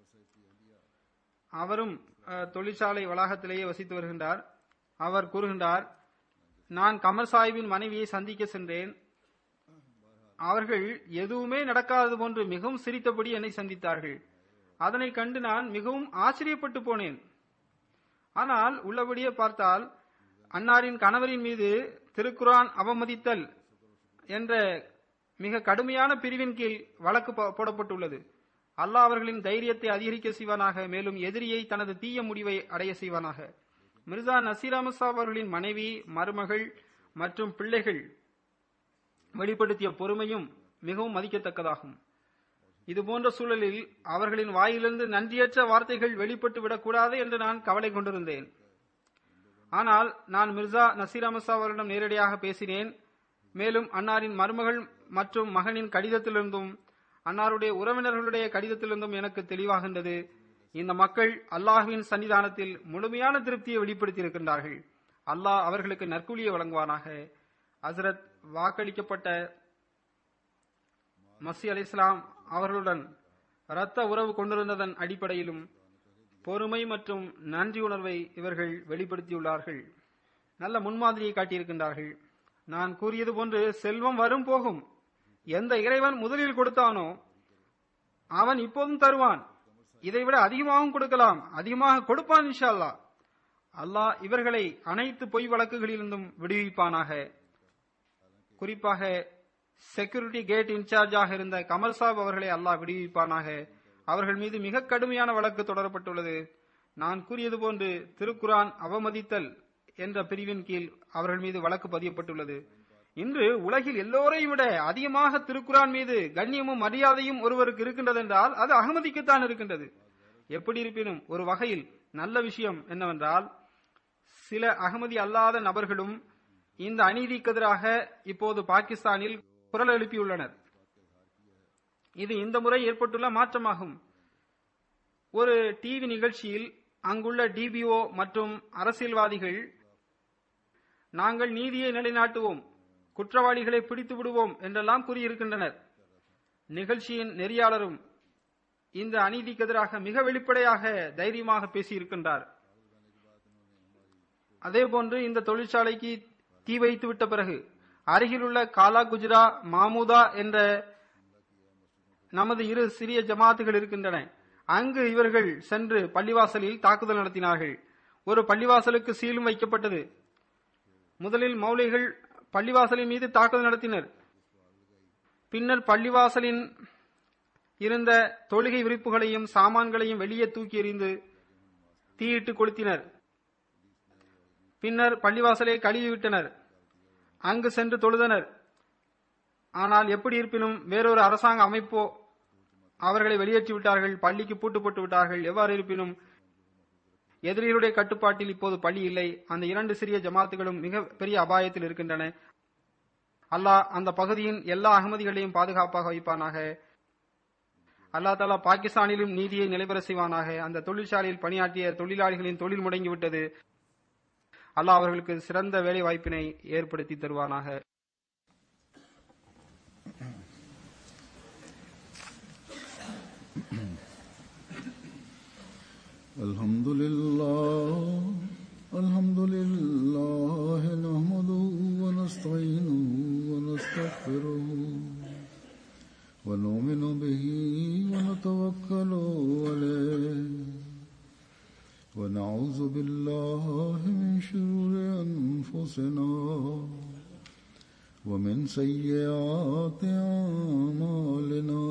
Speaker 2: அவரும் அஹ், தொழிற்சாலை வளாகத்திலேயே வசித்து வருகின்றார் அவர் கூறுகின்றார் நான் கமர் சாஹிபின் மனைவியை சந்திக்க சென்றேன் அவர்கள் எதுவுமே நடக்காதது போன்று மிகவும் சிரித்தபடி என்னை சந்தித்தார்கள் அதனை கண்டு நான் மிகவும் ஆச்சரியப்பட்டு போனேன் ஆனால் உள்ளபடியே பார்த்தால் அன்னாரின் கணவரின் மீது திருக்குரான் அவமதித்தல் என்ற மிக கடுமையான பிரிவின் கீழ் வழக்கு போ- போடப்பட்டுள்ளது அல்லாஹ் அவர்களின் தைரியத்தை அதிகரிக்க செய்வானாக மேலும் எதிரியை தனது தீய முடிவை அடைய செய்வானாக மிர்சா நசீர் அஹமத் சாப் அவர்களின் மனைவி மருமகள் மற்றும் பிள்ளைகள் வெளிப்படுத்திய பொறுமையும் மிகவும் மதிக்கத்தக்கதாகும் இதுபோன்ற சூழலில் அவர்களின் வாயிலிருந்து நன்றியற்ற வார்த்தைகள் வெளிப்பட்டு விடக்கூடாது என்று நான் கவலை கொண்டிருந்தேன் ஆனால் நான் மிர்சா நசீர் அஹமத் சாப் அவரிடம் நேரடியாக பேசினேன் மேலும் அன்னாரின் மருமகள் மற்றும் மகனின் கடிதத்திலிருந்தும் அன்னாருடைய உறவினர்களுடைய கடிதத்திலிருந்தும் எனக்கு தெளிவாகின்றது இந்த மக்கள் அல்லாஹ்வின் சன்னிதானத்தில் முழுமையான திருப்தியை வெளிப்படுத்தியிருக்கின்றார்கள் அல்லாஹ் அவர்களுக்கு நற்கூலியை வழங்குவானாக ஹசரத் வாக்களிக்கப்பட்ட மசி அலி இஸ்லாம் அவர்களுடன் இரத்த உறவு கொண்டிருந்ததன் அடிப்படையிலும் பொறுமை மற்றும் நன்றி உணர்வை இவர்கள் வெளிப்படுத்தியுள்ளார்கள் நல்ல முன்மாதிரியை காட்டியிருக்கின்றார்கள் நான் கூறியது போன்று செல்வம் வரும் போகும் எந்த இறைவன் முதலில் கொடுத்தானோ அவன் இப்போதும் தருவான் இதைவிட அதிகமாகவும் கொடுக்கலாம் அதிகமாக கொடுப்பான் இன்ஷா அல்லாஹ் அல்லாஹ் இவர்களை அனைத்து பொய் வழக்குகளிலிருந்தும் விடுவிப்பானாக குறிப்பாக செக்யூரிட்டி கேட் இன்சார்ஜாக இருந்த கமல் சாப் அவர்களை அல்லாஹ் விடுவிப்பானாக அவர்கள் மீது மிக கடுமையான வழக்கு தொடரப்பட்டுள்ளது நான் கூறியது போன்று திருக்குரான் அவமதித்தல் என்ற பிரிவின் கீழ் அவர்கள் மீது வழக்கு பதியப்பட்டுள்ளது இன்று உலகில் எல்லோரையும் விட அதிகமாக திருக்குரான் மீது கண்ணியமும் மரியாதையும் ஒருவருக்கு இருக்கின்றது என்றால் அது அகமதிக்குத்தான் இருக்கின்றது எப்படி இருப்பினும் ஒரு வகையில் நல்ல விஷயம் என்னவென்றால் சில அகமதி அல்லாத நபர்களும் இந்த அநீதிக்கு எதிராக இப்போது பாகிஸ்தானில் குரல் எழுப்பியுள்ளனர் இது இந்த முறை ஏற்பட்டுள்ள மாற்றமாகும் ஒரு டிவி நிகழ்ச்சியில் அங்குள்ள டிபிஓ மற்றும் அரசியல்வாதிகள் நாங்கள் நீதியை நிலைநாட்டுவோம் குற்றவாளிகளை பிடித்து விடுவோம் என்றெல்லாம் கூறியிருக்கின்றனர் நிகழ்ச்சியின் நெறியாளரும் இந்த அநீதிக்கு எதிராக மிக வெளிப்படையாக தைரியமாக பேசியிருக்கின்றார் அதே போன்று இந்த தொழிற்சாலைக்கு தீ வைத்து விட்ட பிறகு அருகிலுள்ள காலா குஜ்ரா மாமுதா என்ற நமது இரு சிறிய ஜமாத்துகள் இருக்கின்றன அங்கு இவர்கள் சென்று பள்ளிவாசலில் தாக்குதல் நடத்தினார்கள் ஒரு பள்ளிவாசலுக்கு சீலும் வைக்கப்பட்டது முதலில் மௌலிகள் பள்ளிவாசலின் மீது தாக்குதல் நடத்தினர் பின்னர் பள்ளிவாசலின் இருந்த தொழுகை விரிப்புகளையும் சாமான்களையும் வெளியே தூக்கி எறிந்து தீயிட்டு கொளுத்தினர் பின்னர் பள்ளிவாசலை கழுவி விட்டனர் அங்கு சென்று தொழுதனர் ஆனால் எப்படி இருப்பினும் வேறொரு அரசாங்க அமைப்போ அவர்களை வெளியேற்றி விட்டார்கள் பள்ளிக்கு பூட்டு போட்டு விட்டார்கள் எவ்வாறு இருப்பினும் எதிரிகளுடைய கட்டுப்பாட்டில் இப்போது பள்ளி இல்லை அந்த இரண்டு சிறிய ஜமாத்துகளும் மிக பெரிய அபாயத்தில் இருக்கின்றன அல்லாஹ் அந்த பகுதியின் எல்லா அகமதிகளையும் பாதுகாப்பாக வைப்பானாக அல்லா தாலா பாகிஸ்தானிலும் நீதியை நிலைபெற செய்வானாக அந்த தொழிற்சாலையில் பணியாற்றிய தொழிலாளிகளின் தொழில் முடங்கிவிட்டது அல்லாஹ் அவர்களுக்கு சிறந்த வேலை வாய்ப்பினை ஏற்படுத்தி தருவானாக
Speaker 1: الحمد لله الحمد لله نحمده ونستعينه ونستغفره ونؤمن به ونتوكل عليه ونعوذ بالله من شرور أنفسنا ومن سيئات أعمالنا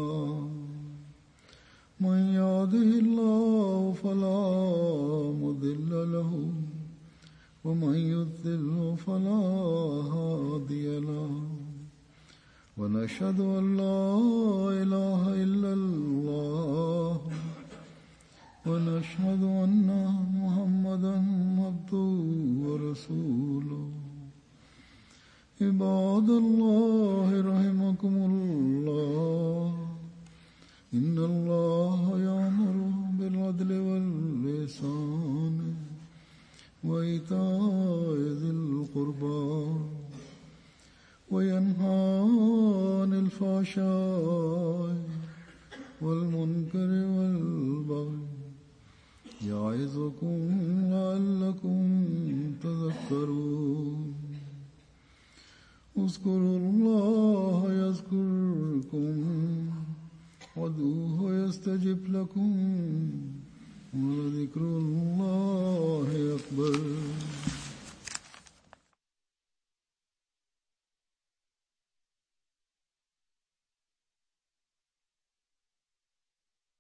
Speaker 1: من يهده الله فلا مضل له ومن يضلل فلا هادي له ونشهد أن لا إله إلا الله ونشهد أن محمدا عبده ورسوله عباد الله رحمكم الله إن الله يأمر بالعدل واللسان وإيتاء ذي القربى وينهى عن الفحشاء والمنكر والبغي يعظكم لعلكم تذكرون اذكروا الله يذكركم وادعوه يستجب لكم ولذكر الله